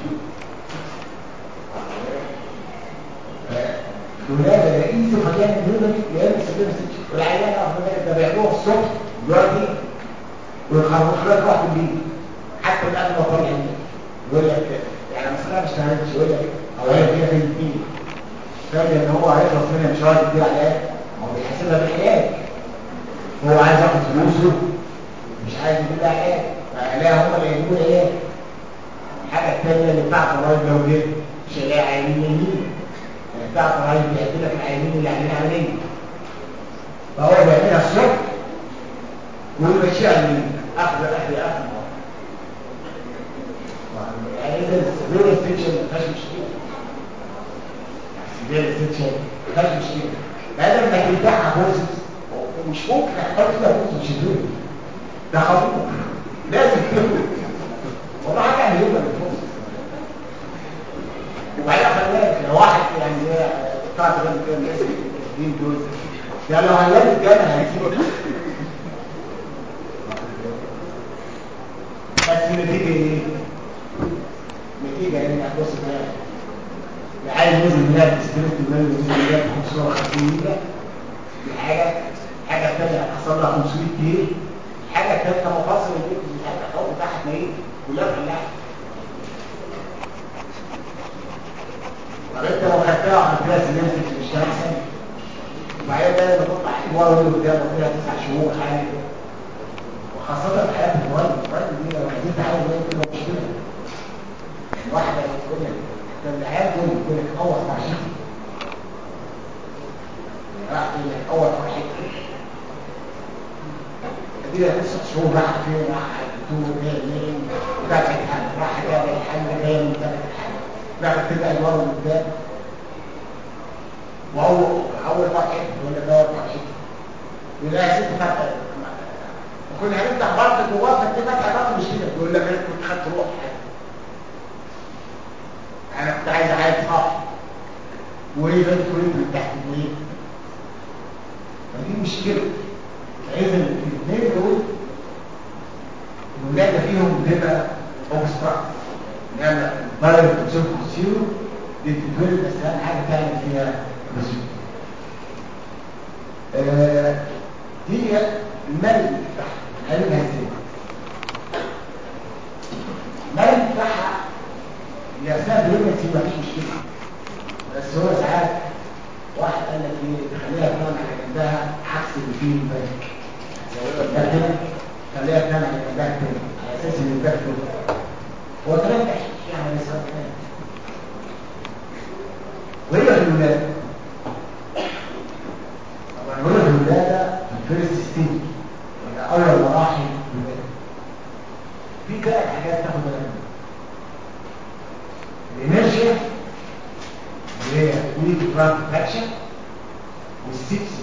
Speaker 2: الولادة رئيس مكان الهيومن لأن السبيل ستيتش والعيان أفضل ذلك ده بيعملوها الصبح دلوقتي ويخرجوا لك واحد بالليل حتى الآن ما طلع يقول لك يعني مثلا ما اشتغلتش يقول لك أو هي فيها في الاثنين فاهم ان هو هيخلص منها مش راضي يديها علاج هو بيحسبها بالعلاج هو عايز ياخد فلوسه مش عايز يديها علاج فلا هم اللي يجيبوا العلاج الحاجة الثانية اللي بتاعت الراجل لو جه مش هيلاقي عينين يمين بتاع الراجل بيعمل لك العينين اللي عاملين عمليه فهو بيعملها الصبح ويمشيها اليمين اخذ اخذ اخذ يعني اذا السبيل ستيتشن ما فيهاش مشكله السبيل ستيتشن ما فيهاش مشكله بعد ما تفتحها بوزيت مش ممكن احط فيها بوزيت مش هدوء ده خطوط لازم تفرق والله حاجه هيبقى بالبوزيت وبعدين خلي بالك لو واحد يعني زي بتاعت الراجل كده الناس الدين دول يعني لو هيولد الجنة هيسيبه بس النتيجة ايه؟ النتيجة ان هتبص بقى اللي عايز ينزل منها تستلف المال وينزل منها ب 550 ميجا دي حاجة الحاجة الثانية حصل لها 500 كيلو الحاجة الثالثة مفاصل البيت بتاعتها الحوض بتاعها تلاقيه كلها فلاحة طب انت لو خدتها وعملتها سلمتك مش احسن وبعدين بقى لما تطلع حوار اللي قدام وفيها تسع شهور حاجه وخاصه في حياه المولد المولد دي لو عايزين تعالج زي كده مشكله واحده تقول لك ده العيال دول يقول لك اول فرحتي راح تقول لك اول فرحتي دي لها تسع شهور راح فين راح الدكتور جاي منين وتابع الحل راح جاب الحل جاي من تابع الحل بعد كده الوار قدام وهو اول فرحه ولا دور فرحه ولا ست فتحه كنا هنفتح بطن جواه فتح فتحه بطن مش كده يقول لك انا كنت خدت روح انا كنت عايز اعيد صح وايه ده كل من تحت وايه فدي مشكله فاذا الاثنين دول الولاده فيهم بتبقى اوبستراكت نعمل ضرب الكونسيوم كونسيوم دي بتتولد بس اهم حاجه تعمل فيها كونسيوم آه دي المال بتاعها هنعملها ازاي المال بتاعها هي اثناء بريمتي مفيش مشكله بس هو ساعات واحد قال لك ايه خليها تنام على جنبها عكس اللي فيه البنك لكن خليها تنام على جنبها تاني على اساس ان البنك هو ترجع يعني يسرق وهي في الولادة طبعا وهي في الولادة في الفيرست ستيج ولا أول مراحل الولادة في ثلاث حاجات تاخد بالك منها الانرجيا اللي هي ويك ترانك اكشن والسيبسي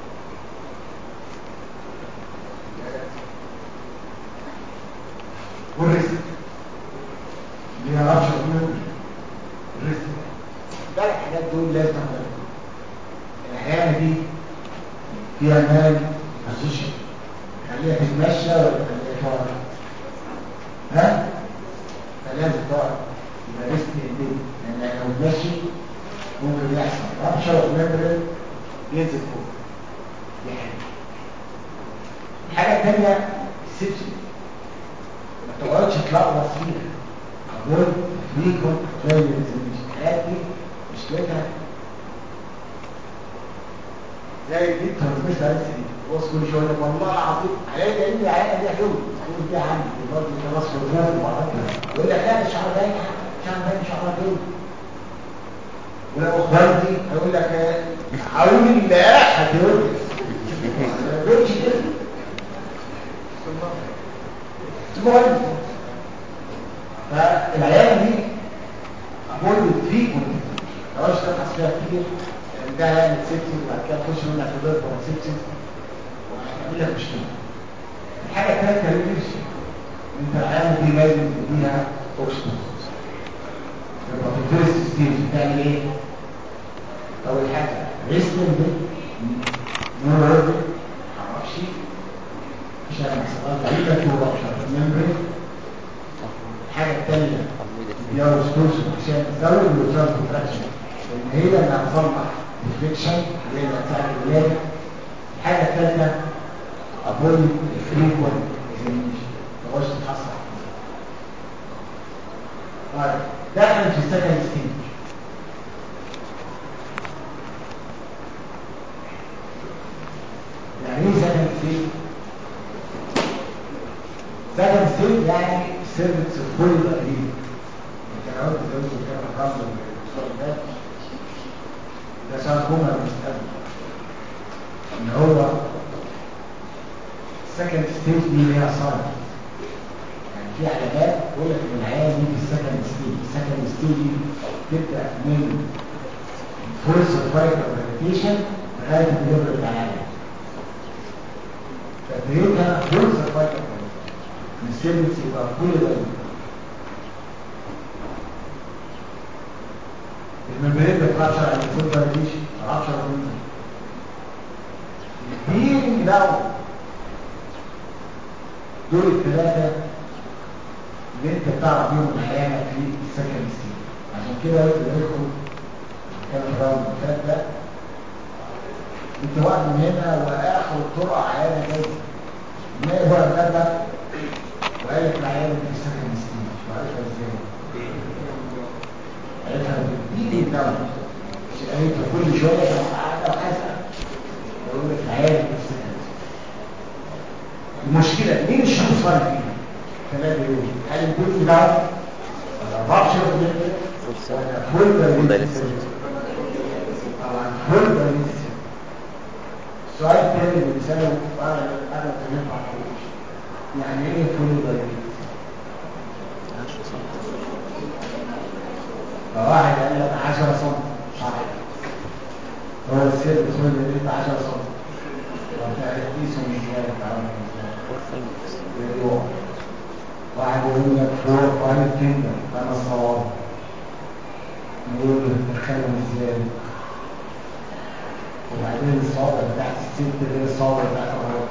Speaker 2: والريسك اللي هي رابشر من الريسك الثلاث حاجات دول لازم نعملهم الاحيان دي فيها مال بوزيشن خليها تتمشى ولا خليها تقعد ها فلازم تقعد يبقى ريسك ايديه لان لو ماشي ممكن يحصل رابشر ممبرين ينزل فوق دي حاجه الحاجه الثانيه السبسي ما تقعدش تلخبط فيها دول ليكم زي الحاجات دي مشكلتها زي دي ترانسميشن على دي بص كل شويه يقول والله العظيم عليا ده اني عيال دي حلو تقول دي عندي برضه خلاص في الغرفه يقول لك لا مش عارف ايه مش عارف ايه مش عارف ايه ولو اخوانتي هيقول لك عون الله هتقول ما بيقولش كده المهم فالعيال دي أقول فيكم لو مش تبحث فيها كتير ده يعمل سيبسي وبعد كده تخش منك في ضرب ولا سيبسي وهتعمل لك مشكله الحاجه الثالثه ليش انت الحياه دي لازم تديها اوكسجين يبقى في الفيرست ستيج بتعمل ايه اول حاجه ريسكن دي نور رد معرفش عشان ما يحصلهاش بعيده تروح عشان الممبرين الحاجه الثانيه دي اوسكوس عشان تزود الوترال كونتراكشن لان هي اللي هتصلح الفريكشن هي اللي هتساعد الولاده الحاجه الثالثه افويد الفريكوينت اكزامينشن ما تقعدش تتحصل طيب دخل في السكند ستيج يعني ايه سكند ستيج سكند ستيج يعني سيرفيس فول تقريبا انت لو انت زودت كده الرمز والصوت ده ده ساركوما المستقبل ان هو السكند ستيج دي ليها صالح يعني في علامات تقول لك ان العيان دي في السكند ستيج السكند ستيج دي تبدا من فول سيرفايكال ريبيتيشن لغايه الدليفري بتاع العيان فبيبقى فول سيرفايكال السيرفيس يبقى كل ده الممبرين بترابشر على الفول ريبيتيشن رابشر منه البيرنج داون دول الثلاثه اللي انت بتعرف بيهم العيانه في السكند ستيج عشان كده قلت لكم كان الراوند اللي فات ده انت واقف من هنا واخر الطرق عيانه جايه ما هو الغدا وقال لك العيانه في السكند ستيج وعرفها ازاي؟ عرفها بالدين الدم قالت كل شويه كان قاعده وحاسه يقول لك العيانه في السكند المشكله مين الشخص صار فيها؟ ثلاثة يوم هل الجزء ده ولا 14 ولا فول دايليسيس طبعا فول دايليسيس السؤال الثاني اللي بيسأله انا انا اتكلمت عن يعني ايه فول دايليسيس؟ فواحد قال لك 10 سم صح هو السير بتقول لي 10 سم وبتعرف قيسهم ازاي تعرف ازاي واحد يقول لك فوق واحد كندا خمس صواب نقول نتكلم ازاي وبعدين الصوابع بتاعت الست غير الصوابع بتاعت الراجل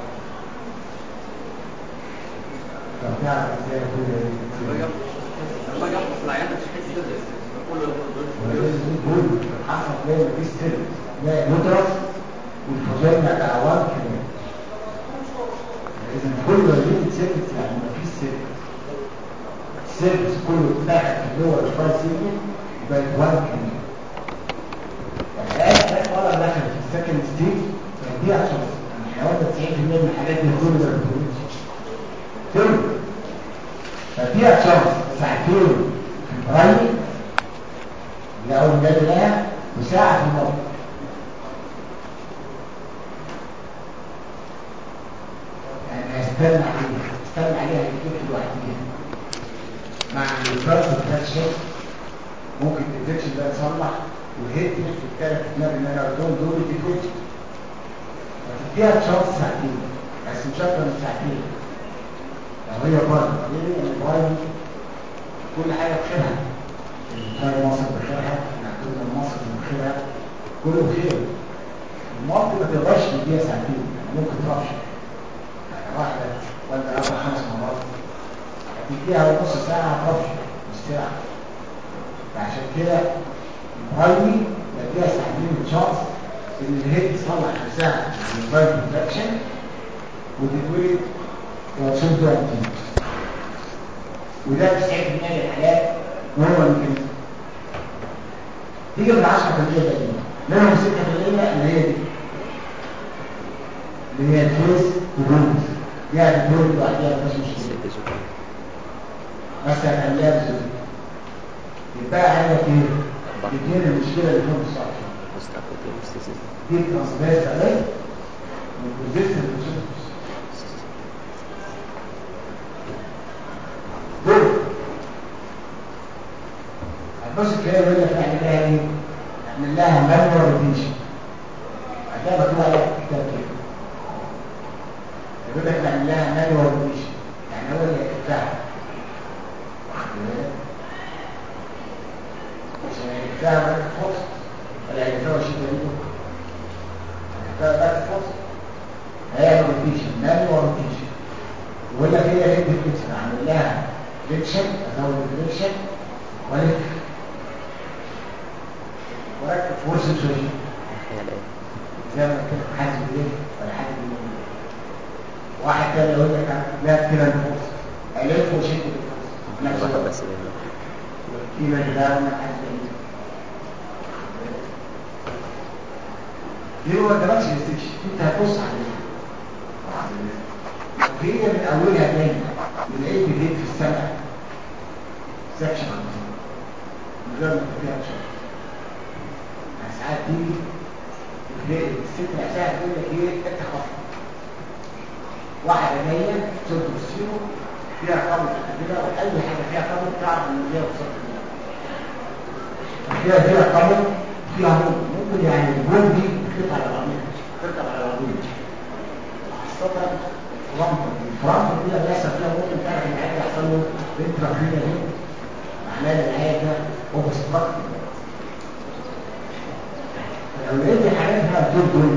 Speaker 2: طب تعرف ازاي كل ده
Speaker 3: لما اجي احفظ العيان مش هحس كده بقول
Speaker 2: له حصل ليه مفيش سر لا ندرس والفجاينا الاعوام كمان اذا كل اللي سيرفيس يعني مفيش سيرفيس السيرفيس كله اتاخد في اللور الفاي سيجن بقت وان كمان الآن ده ولا دخل في السكند ستيج فدي عشان يعني حوالي 90% من الحاجات دي كل ده كله فدي عشان ساعتين في البرايمي اللي اول ما لها وساعه في المرض يعني هستنى عليها استنى عليها يجيب لوحديها مع الفرق الكالسيوم ممكن الانفكشن ده يصلح والهيد في الثلاث دماغ اللي انا قلتهم دول يتفوت فتديها تشانس ساعتين بس مش اكتر من ساعتين لو هي بره ليه؟ لان البرايم كل حاجه بخيرها الفاي مصر بخيرها نعتبر مصر بخيرها كله بخير المرض ما تقدرش تديها ساعتين يعني ممكن ترفش يعني واحده ولا اربع خمس مرات هتديها نص ساعه هترفش مش ساعه فعشان كده البرايمي بديها ساعتين من شخص ان الهيد تصلح نفسها من البرايم انفكشن وتتولد وتشوف ده جديد وده 90% من الحالات نورمال كده تيجي من 10% تانيين منهم 6% اللي هي دي اللي هي الفيس وبونز يعني تولد لوحدها مفيش مشكله بس هتخليها بزيادة يبقى عندك ايه؟ الاثنين المشكله اللي فيهم الصح دي ترانسفيرس عليه والبوزيشن دول هتبص تلاقي يقول لك نعمل لها ايه؟ نعمل لها مانوال روتيشن هتلاقي مكتوب عليها في الكتاب كده يقول لك نعمل لها مانوال روتيشن يعني هو اللي يكتبها واخد بالك عشان يكتبها بقى فرصه ولا يكتبها شيء جديد يكتبها بقى فرصه هيعمل روتيشن مانوال روتيشن يقول لك هي هيد فليكشن اعمل لها فليكشن ازود فليكشن ولف وركب فرصه شويه زي ما كده حاسس بايه ولا حاسس بايه واحد تاني يقول لك لا كده الفرصه الف وشد الفرصه في نفس
Speaker 4: واحد
Speaker 2: الوقت.
Speaker 4: بس منه
Speaker 2: والكيمة ده وانا حاسس بايه دي هو ما جابكش الاستكشن انت هتبص عليه وهي من اولها دايما لقيت جديد في السماء سكشن عن السماء من غير ما تفيها شيء ساعات تيجي تلاقي الست نفسها تقول لك ايه انت خاطر واحده جايه صوت بصيره فيها قبض كده واي حاجه فيها قبض تعرف ان هي وصلت فيها فيها قبض فيها موت ممكن يعني الجول دي تخف على بعضها تركب على بعضها خاصه فرامبل الفرامبل دي لما يحصل فيها ممكن تعرف ان العيال يحصل له انترافينا دي معناه ان العيال ده اوبستراكتيف لو لقيت حاجات بقى دول دول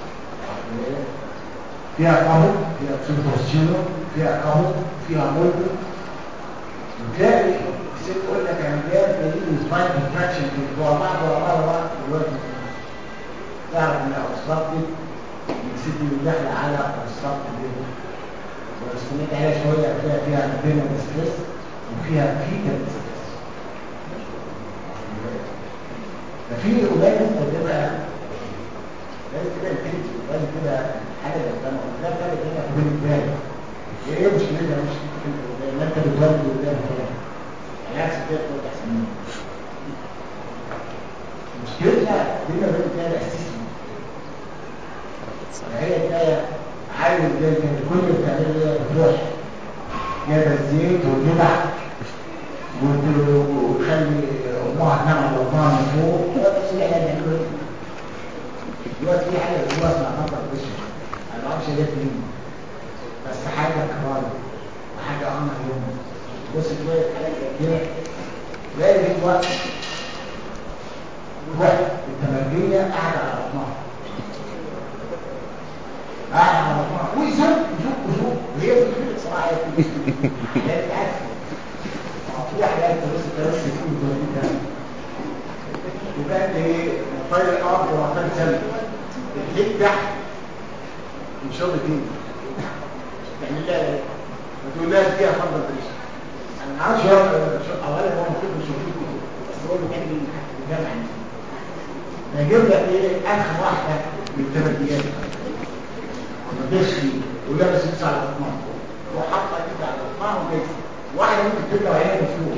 Speaker 2: فيها قمر فيها سوبرستيونو فيها قمر فيها مولد وتلاقي الست تقول لك انا جاي بيجي سباين كونتراكشن في ورا بعض ورا بعض ورا بعض دلوقتي تعرف ان اوستراكتيف الست اللي داخله على اوستراكتيف دي واستنيت عليها شويه هتلاقي فيها مبينه ستريس وفيها فيتال ستريس ففي قليل بتبقى لازم كده انتنسي لازم كده حاجه قدامك ده فرق هنا في بين البال ايه مشكلتها مش ان انت بتولد قدام كده العكس كده بتبقى احسن مشكلتها بينا وبين البال اساسي هي تلاقي عايز زي كان كل اللي بتعمله ده بتروح جايبه الزيت وتدع وتخلي امها تنام على بطنها من فوق هو نفس اللي احنا بنعمله دلوقتي في حاجه اسمها اسمها خطر بشر انا ما اعرفش جت منين بس حاجه كبار وحاجه امر يوم بص شويه حاجات زي كده تلاقي في وقت واحد التمرجيه قاعده على بطنها قاعده على بطنها ويزق يزق يزق وهي بتقول صراحه هي بتقول عارف في حاجات بس الترس يكون جميل يبقى انت ايه طاير الارض ومحتاج سلم الهيك تحت من شغل دين يعني لا لا ما تقول لها فيها فضل بريش انا ما اعرفش اولا هو المفروض مش موجود بس هو اللي كان بيجمع نجيب لك ايه اخر واحده من التمديات ونضيفش ولابس لبس على بطنها وحاطه كده على بطنها وجايز واحده ممكن تبقى عينها مفتوح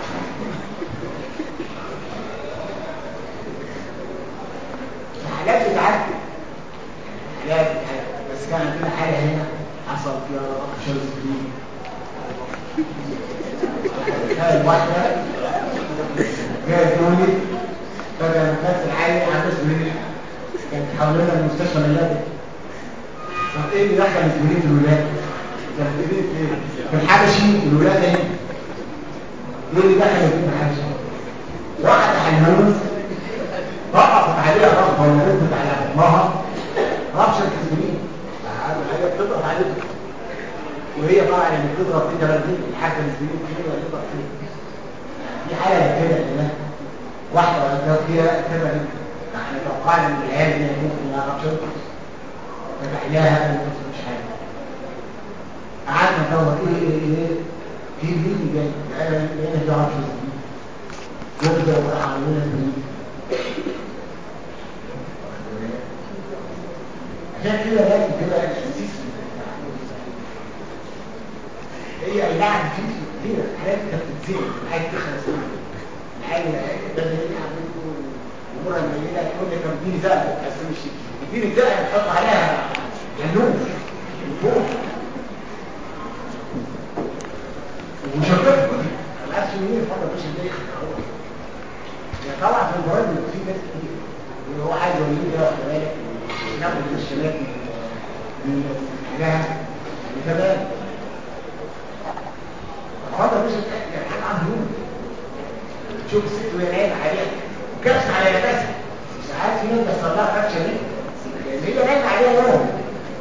Speaker 2: حاجات بتعدي حاجات بتعدي بس كان عندنا حاجه هنا حصل فيها شر سكرين كانت واحده جايه تولد فجاه لما كانت العيل عامل سكرين كانت حوالينا المستشفى ملاك طب ايه اللي دخل السكرين في الولاده؟ كانت ايه في الحبشي الولاده هنا ايه اللي دخل في الحبشي؟ واحده حلوه ضغطت عليها ضغطه ونزلت على بطنها رابشة الكسبين هي بتضغط عليها وهي طبعا اللي بتضغط في تبردين الحاجة الكسبين فيه ولا تضغط فيه في حالة كده كده واحدة لو فيها تبردين يعني توقعنا ان العيال دي ممكن ما رابشة فتح لها مش حاجة قعدنا ندور ايه ايه ايه في فيديو جاي لقينا لقينا في رابشة الكسبين يبدأ وراح عملنا البريد عشان كده لازم تبقى الاسيس هي اي نعم في كتير حاجات كانت بتزيد عايز تخلص منها عايز بدل يلعب امورها قليله تقول لك كان اديني زقه بس مش اديني زقه تحط عليها جنوب فوق وشرطات العكس مين فضل مش اللي يخلق طبعا في المباراه في ناس كتير اللي هو عايز يوليه ده واخد بالك ناخد الشباب من لها يعني تمام الخطر مش يعني حاجه عنده يوم تشوف الست وهي نايمه عليها وكبس على نفسها ساعات في ناس بيحصل لها كبشه دي لان هي نايمه عليها نوم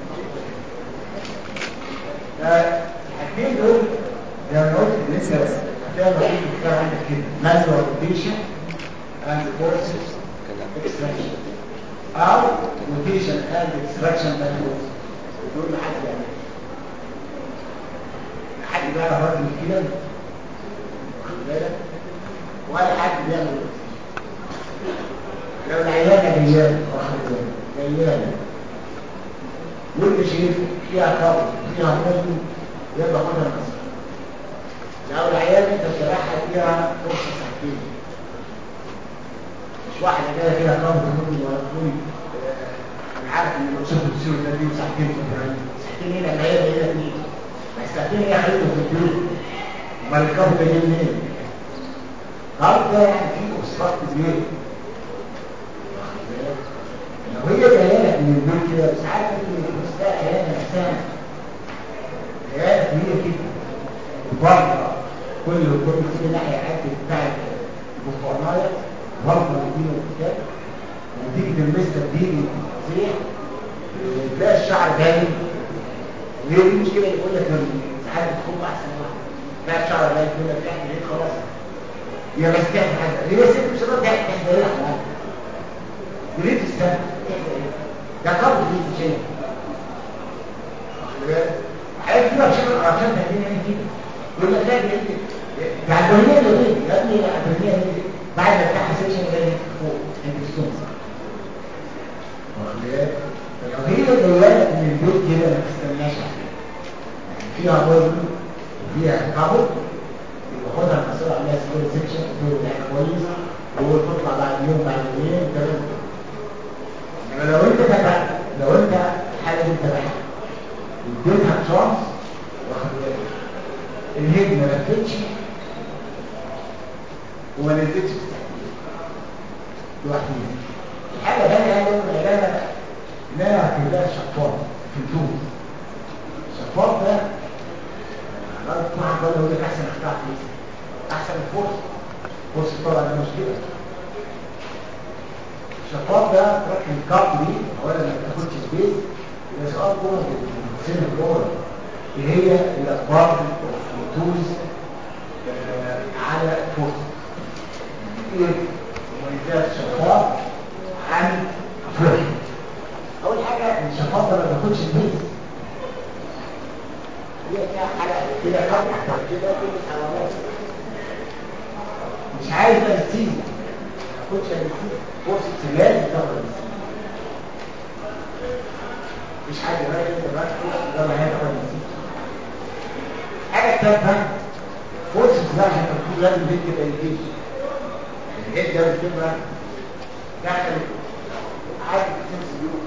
Speaker 2: فالحاجتين دول زي ما قلت ان انت هتلاقي الوحيد بتاع عندك كده مانوال روتيشن اند فورسز اكستراكشن او روتيشن اند اكستراكشن مانوال دول حد يعني حد بيعرف رد كده واخد بالك ولا حد بيعمل روتيشن لو العيادة جيالة واخد بالك جيالة وانت شايف فيها قبر فيها مظلم يبقى خدها مصر لو العيال انت الجراحة فيها فرصة ساعتين مش واحدة جاية فيها قبر ممكن وتقول انا عارف ان لو شفت بسيرة ده دي ساعتين في الجراحة ساعتين هنا العيال هنا اتنين بس ساعتين هي حيث في البيوت امال القبر ده جاي منين؟ القبر ده يعني فيه اوبستراكت كبير لو هي جايه لك من البيت كده ساعات ممكن يكون تلاقي عيالها نفسها عيالها كبيره جدا وبره كل كل كل ناحيه عدت بتاع البرتقانيه برضه يديله الكتاب وتيجي تلمسها بايد فظيع تلاقي الشعر باين وهي دي المشكله اللي بقول لك ساعات بتكون احسن واحد تلاقي الشعر باين تقول لك تحت ايه خلاص هي بس تعمل حاجه هي ست مش هتقدر تعمل تحت ايه وليه تستنى ده قبل دي تشيل حاجات كده عشان عشان تهدينا يعني كده يقول لك لا دي ده الدنيا دي يا ابني الدنيا دي بعد ما تفتح سيكشن ده فوق انت تستنى لو هي جايه من البيت كده ما تستناش يعني فيها وزن وفيها قبض يبقى خدها المسؤول عليها سكول سيكشن وتقول ده كويس وتطلع بعد يوم بعد يومين تمام انما لو انت تبع لو انت الحاله دي تبعها واديتها تشانس واخد بالك الهيد ما لفتش وما نزلتش في التحديد لوحديها الحاجه الثانيه هي ان العلاج انها كلها شفاط في الجوز الشفاط ده بعد طبعا بقول له لك احسن اختراع في احسن الفرصه فرصه طبعا ده مشكله الشفاط ده تركب الكارت دي اولا ما تاخدش سبيس يبقى سؤال جوه السن الجوه اللي هي الاخبار والتولز على الفرصه ايه مميزات الشفاط عن الفرصه اول حاجه الشفاط ده ما بياخدش سبيس هي فيها حلقه كده فتحه كده كل حوالات مش عايز تنسيق ما تاخدش تنسيق فرصة لازم تاخد النسيج مفيش حاجة بقى انت بقى ده ما هي تاخد النسيج حاجة الثالثة فرصة ده عشان تكون لازم البيت تبقى الجيش يعني الجيش ده بتبقى داخل عادي تمسك بيوت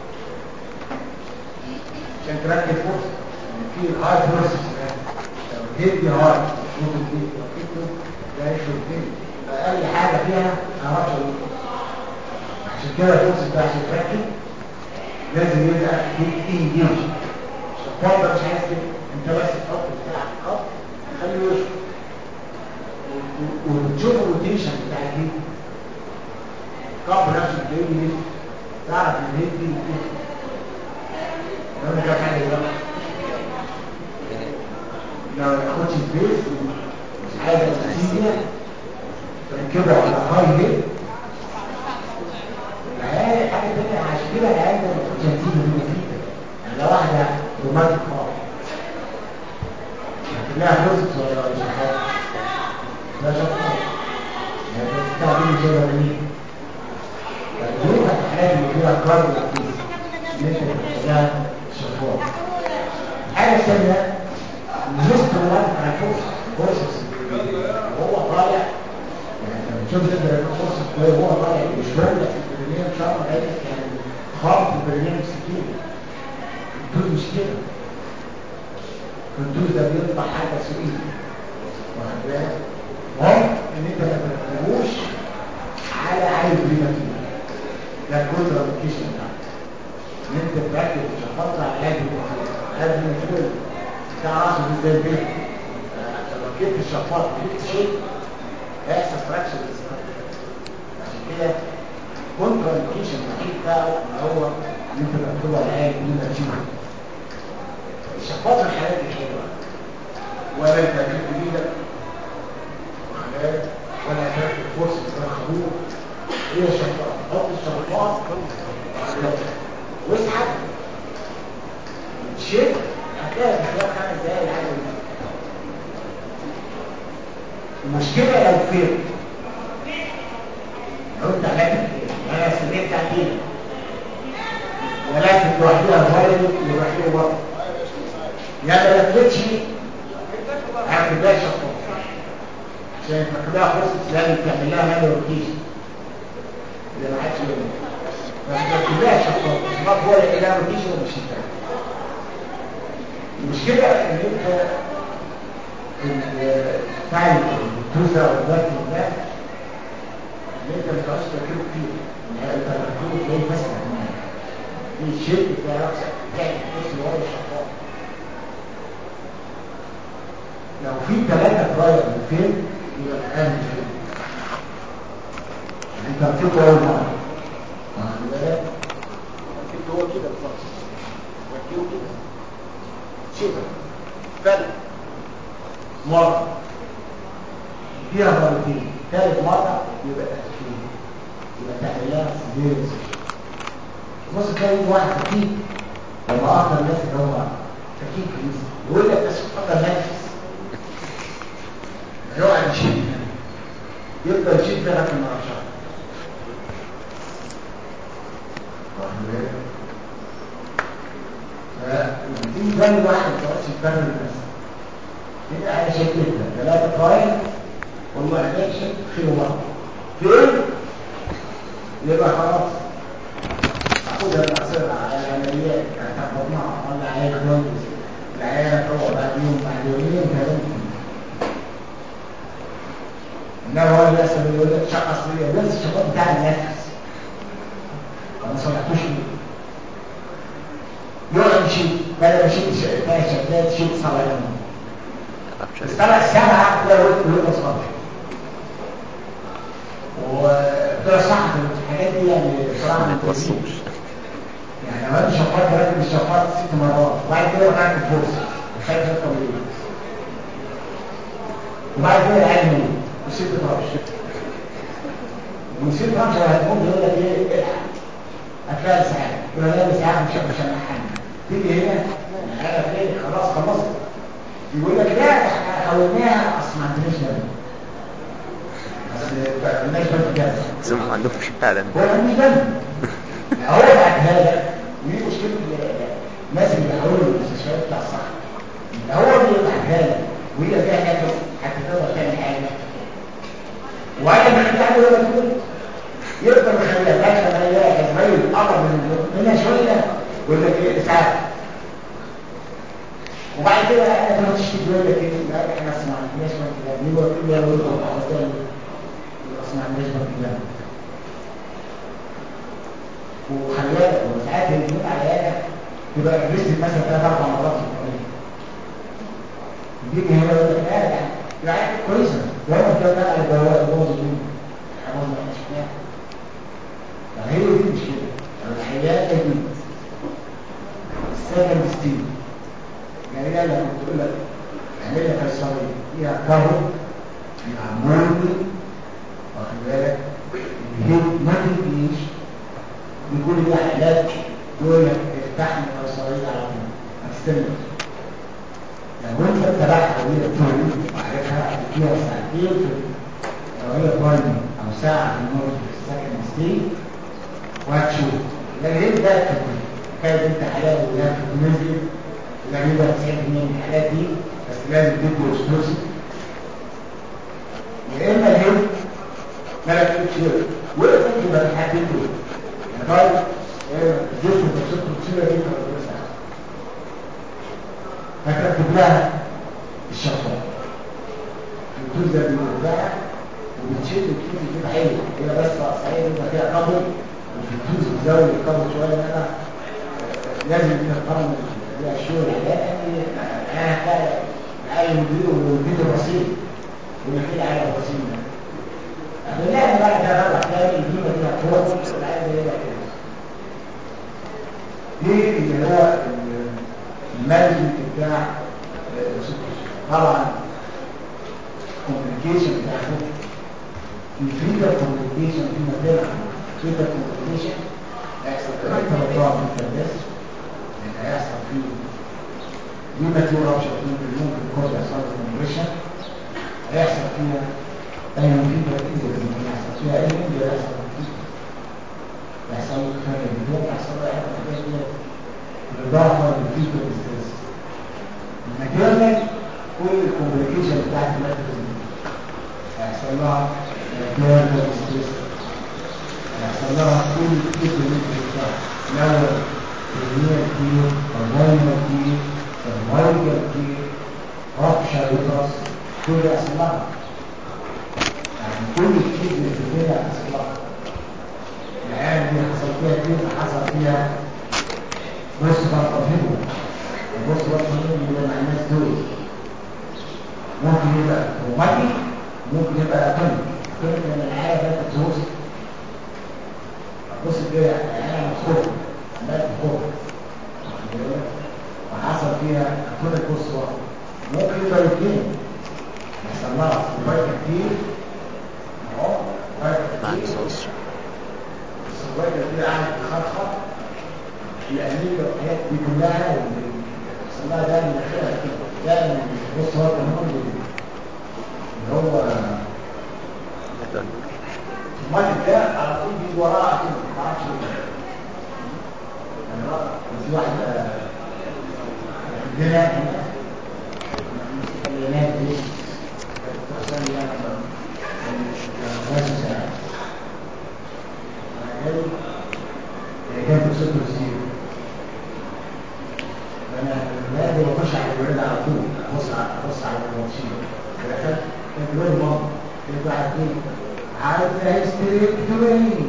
Speaker 2: عشان تركب فرصة يعني في الهاي بروسس لو الجيش دي هاي مش الجيش لو كده ده يشرب الجيش اقل حاجة فيها اعرفش عشان كده الفرصة ده عشان تركب لازم يبقى ليك انجيج الشفاط ده مش عايز كده انت بس تحط بتاع القط خليه يشرب وتشوف الروتيشن بتاع الهيد القط نفسه بتلاقيه يلف تعرف ان الهيد دي بتلف لو انت حاجه يبقى لو ما تاخدش سبيس مش عايز انستيزيا تركبه على هاي هيد العيال حاجة تانية عشان كده العيال ده مش هتيجي من مفيدة يعني لو واحدة روماتيك خالص هتلاقيها فرصة ولا مش حاجة ده شخص يعني بتستعمل كده منين فالجروب الحالات اللي فيها كارد وكيس اللي انت بتحتاجها شفاف الحاجة الثانية الجست روماتيك على الفرصة فرصة وهو طالع يعني شوف ده فرصة وهو طالع مش مولع البرلين شرط عيدك يعني خالص البرلين بسكين الدود مش كده الدود ده بيطلع حاجة سئيلة واخد بالك مهم ان انت ما تركبوش على عين بريمة فيه ده الكونترا لوكيشن بتاعك ان انت تركب الشفاط على عين بريمة فيه هذه الماتيريال بتاع راسه دي زي البيت لو جبت الشفاط وجبت شيء هيحصل فراكشر عشان كده كونترا انديكيشن الوحيد بتاعه ان هو ان انت مكتوب على العين دي نتيجه الشفاط من الحاجات الحلوه ولا انت هتجيب بايدك ولا هتاخد فرصه زي الخروج هي الشفاط حط الشفاط واسحب شيء هتلاقي في خلال خمس دقايق الحاجه دي المشكله لو فين لو انت عملت انا استدعيت تعديل ولكن لوحدها فايل ولوحدها بطل يا ما لفتش هعمل بيها شفاط عشان تاخدها فرصه لازم تعمل لها ماني روتيشن اللي ما حدش يقول بس تاخدها شفاط ما هو اللي لها روتيشن ومش هتعمل المشكله ان انت بتاع التوزع والبرد ده ان انت ما تقعدش تركبه كتير يعني انت تركبه تلاقيه مثلا في الشيء بتاع راسك تعمل كرسي ورا الشفاط لو في ثلاثة براير من فين يبقى الآن فين يعني انت ركبته أول مرة واخد بالك
Speaker 1: ركبت هو كده بالظبط ركبه كده شبه فرق
Speaker 2: مرة فيها مرتين ثالث مرة يبقى تأكيد يبقى تعمل لها سيزيريان بص تلاقي واحد فقير لما أكتر الناس اللي هو فقير كنيسة يقول لك بس فقط نفس يقعد يشيل يفضل يشيل فيها لكن ما شهر واخد بالك؟ فدي زي واحد ما تقعدش تكمل الناس يبقى على شكلتنا ثلاثة قائل والله عليك شك في الله فين يبقى خلاص أخذها الأصير على العمليات هتحفظناها ولا عليك كويس العيانة تروح بعد يوم بعد يومين كلام إنما هو اللي يسأل يقول لك شقة أصلية بس الشقاء بتاع النفس ما صلحتوش ليه يقعد يشيل بدل ما يشيل ثلاث شكلات يشيل صلاة السنة السابعة تلاقي ولد كلهم صغار وده صح الحاجات دي يعني بصراحة ما توصوش يعني لو انت شفاط راكب الشفاط ست مرات وبعد كده راكب فرصة وخايف تركب ليه وبعد كده قاعد موت وست فرش وست فرش هتموت يقول لك ايه الحق هتلاقي ساعات يقول لك ساعات مش مش هنحن تيجي هنا انا فين خلاص خلصت يقول لك لا احنا حولناها اصل ما عندناش دم اصل ما عندناش دم
Speaker 4: ثم ما عندهمش فعلا
Speaker 2: هو ما عندوش دم هو بعدها لك ودي مشكله الناس اللي بيحولوا المستشفيات بتاع الصحه هو بيبعتها لك وهي فيها نفس حتى تقدر تعمل حاجه وعلى ما انت عامل ولا تقول يقدر يخليها لك خليها زمايل قرب من منها شويه ويقول لك ايه ساعه وبعد كده انا كنت تشتكي يقول لك ايه لا احنا ما سمعناش من كده مين هو كل يوم يقول لك عاوز تعمل ما سمعناش من كده وخلي بالك وساعات الجنود على يدك تبقى لبست مثلا ثلاث اربع مرات في الطريق يجي هنا يقول لك لا يعني يعني كويسه لو انت كده على الجوال بوظ الجنود حرام ما احنا شفناها فهي دي المشكله الحياه دي السكند ستيل يعني انا لما تقول لك اعمل لك قيصريه فيها كهرب فيها مرضي واخد بالك الهيد ما تجيش بيقول لي حالات يقول لك افتح لي قيصريه على طول ما تستنى لو انت اتبعت وهي طول وعارفها فيها ساعتين في لو هي برايمري او ساعه في النور في السكند ستيج وهتشوف لكن ده كانت انت حالات ولا في النزل تقريبا 90% من الحالات دي بس لازم تدي اكسبلوسيف يا اما الهيد ما لكتش هيد وقفت يبقى الحاجتين دول يعني طيب يا اما الجسم بتشوف بتصير دي في هتركب لها الشفاط الدوز ده بيوزعها وبتشد وتشوف كده حلو هي بس صحيح انت فيها قبل وفي الدوز بتزود القبل شويه ان انا لازم ان القرن دي اشهر العلاج انا هتلاقي معايا المدير والبيت الرصيد والنخيل على الرصيد ده لا بقى ده ربع تاني الجيمه دي هتروح والعيال ده يبقى كده دي اللي هو المانجمنت بتاع طبعا كوميونيكيشن بتاعته الفيتا كوميونيكيشن في مكان فيتا كوميونيكيشن هيحصل ثلاثة مطلع في الفرداس يعني هيحصل فيه دي ماتيور اوبشن ممكن ممكن كود يحصل له كومبريشن هيحصل فيها اي فيتا انجل ممكن يحصل فيها اي انجل يحصل فيها يحصل له كفايه بدون يحصل له اي حاجه بالاضافه للفيتا ستريس الماتيرنال كل الكومبليكيشن بتاعت الماتيرنال هيحصل لها ماتيرنال ستريس هيحصل لها كل الفيتا بتاع لو كمية كتير فضايمة كتير فضايمة كتير ربشة يطرس كل يحصل لها يعني كل كتير من الدنيا هيحصل لها العيال دي حصل فيها كتير حصل فيها بص بقى فهمه بص بقى فهمه اللي مع الناس دول ممكن يبقى روماتيك ممكن يبقى اتونيك اتونيك لما العيال ده تتوصل بص كده العيال مخوف عمال تخوف وحصل فيها اتونيك بص بقى ممكن يبقى الاثنين يحصل لها سبايكا كتير اهو سبايكا كتير السبايكا دي قاعده تخرخر الأمريكا والحاجات دي كلها وصل لها ده من الأخيرة ده من بص هو كمان اللي هو المايك ده على طول بيجي وراها كده ما اعرفش ليه يعني بقى في واحدة عندنا هنا المستقبلات دي كانت بتحصل لي أنا لازم ساعة أنا جاي كانت بصفر زيرو فانا لازم اخش على الولاد على طول ابص على ابص على الماتشين دخلت كان الولاد ماما كانت واحد ايه عارف هيستريكتوري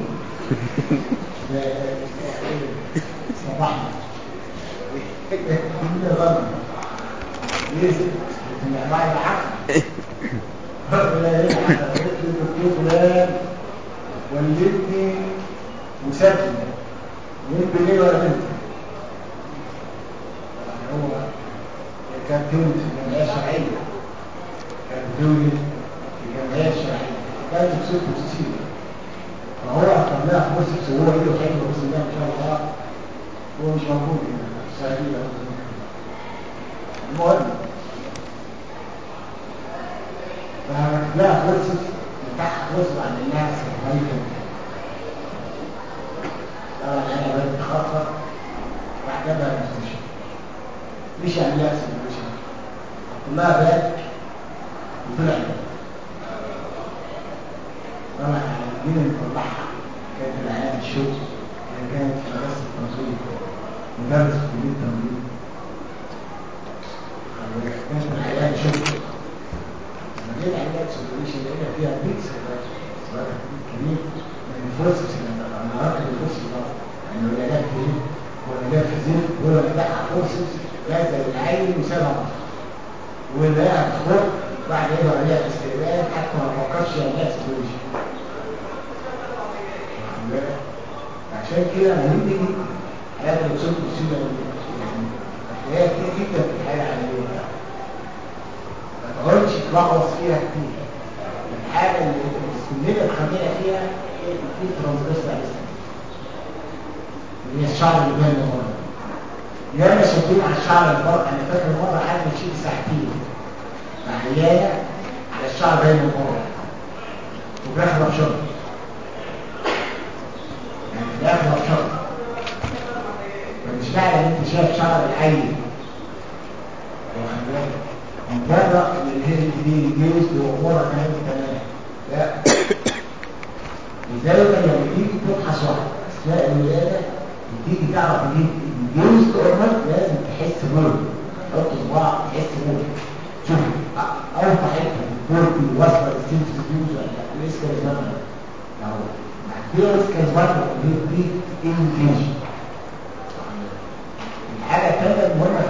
Speaker 2: صباحنا كل غلط لازم بعد العقل لا يلعب الدكتور فلان ولدني وسابني وانت ليه ولا انت هو كان تولد في جمعية شرعية كان تولد في جمعية شرعية كانت بصوت مستسير فهو أخذ لها فرصة وهو إيده حلو بسم الله ما شاء الله هو مش موجود هنا السعودية المهم فلها فرصة تحت فرصة عن الناس الهيكل طبعا انا بدأت اتخطر واعتبر المستشفى مش عملية سيبريشن كلها بات وطلع طبعا مين اللي طلعها كانت العيال الشغل اللي كانت في مدرسة التمريض مدرس في كلية التمريض كانت العيال شغل لما جيت عملية سيبريشن لقينا فيها بيكس كبير من الفرصة لما راكب الفرصة ده انه العلاج في ايه؟ هو العلاج في زين هو اللي بتاعها فرصة نازل العين وسابها واللي قاعد تخر بعد ايه بقى ليها استقبال حتى ما تفكرش يا ناس تقولش عشان كده مهم جدا هذا الوصول بسيطة يعني هي كتير جدا في الحياة العملية ما تقعدش تلخبط فيها كتير الحاجة اللي كلنا اتخمينا فيها هي في ترانزفيرسال اللي هي الشعر اللي باين من بره ياما شدين على الشعر اللي بره انا فاكر مره حد مشيت ساعتين مع عياله على الشعر باين من بره وبياخد بشرط يعني بياخد بشرط فمش معنى ان انت شايف شعر العين واخد بالك من بره الهيد دي جيز وامورها كمان تمام لا لذلك لما تيجي تبحث واحد اثناء الولاده تيجي تعرف ان الجوز تؤمر لازم تحس بول تحط صباع تحس بول شوف اوضح حته البول دي واصله للسيمس فيوز ولا لا لسه كاريزماتيك لو مع كده كاريزماتيك دي دي انجيج الحاجه الثانيه المهمه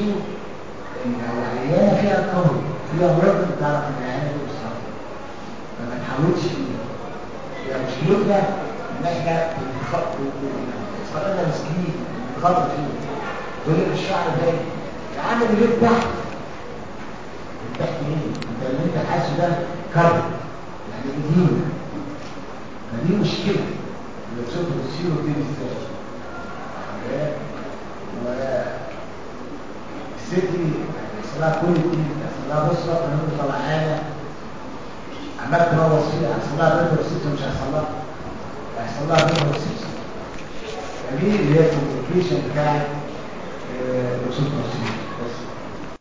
Speaker 2: السور ان لو العيانه فيها قوي فيها مرض تعرف ان العيانه دي بالصبر فما تحاولش فيها هي مشكلتنا ان احنا صرنا مسكين بنخاطر فيه تقول لك الشعر ده عامل ليه تحت تحت ايه؟ انت اللي انت حاسه ده كرب يعني قديم فدي مشكله اللي بتصير بتصير دي ازاي؟ و الست دي حصلها كل دي حصلها بصرة كانت طلعانة عمال تنوص فيها حصلها بنت وست مش هيحصل لها هيحصل لها بنت وست دي اللي هي الكوميونيكيشن بتاعت الاكسيتوسين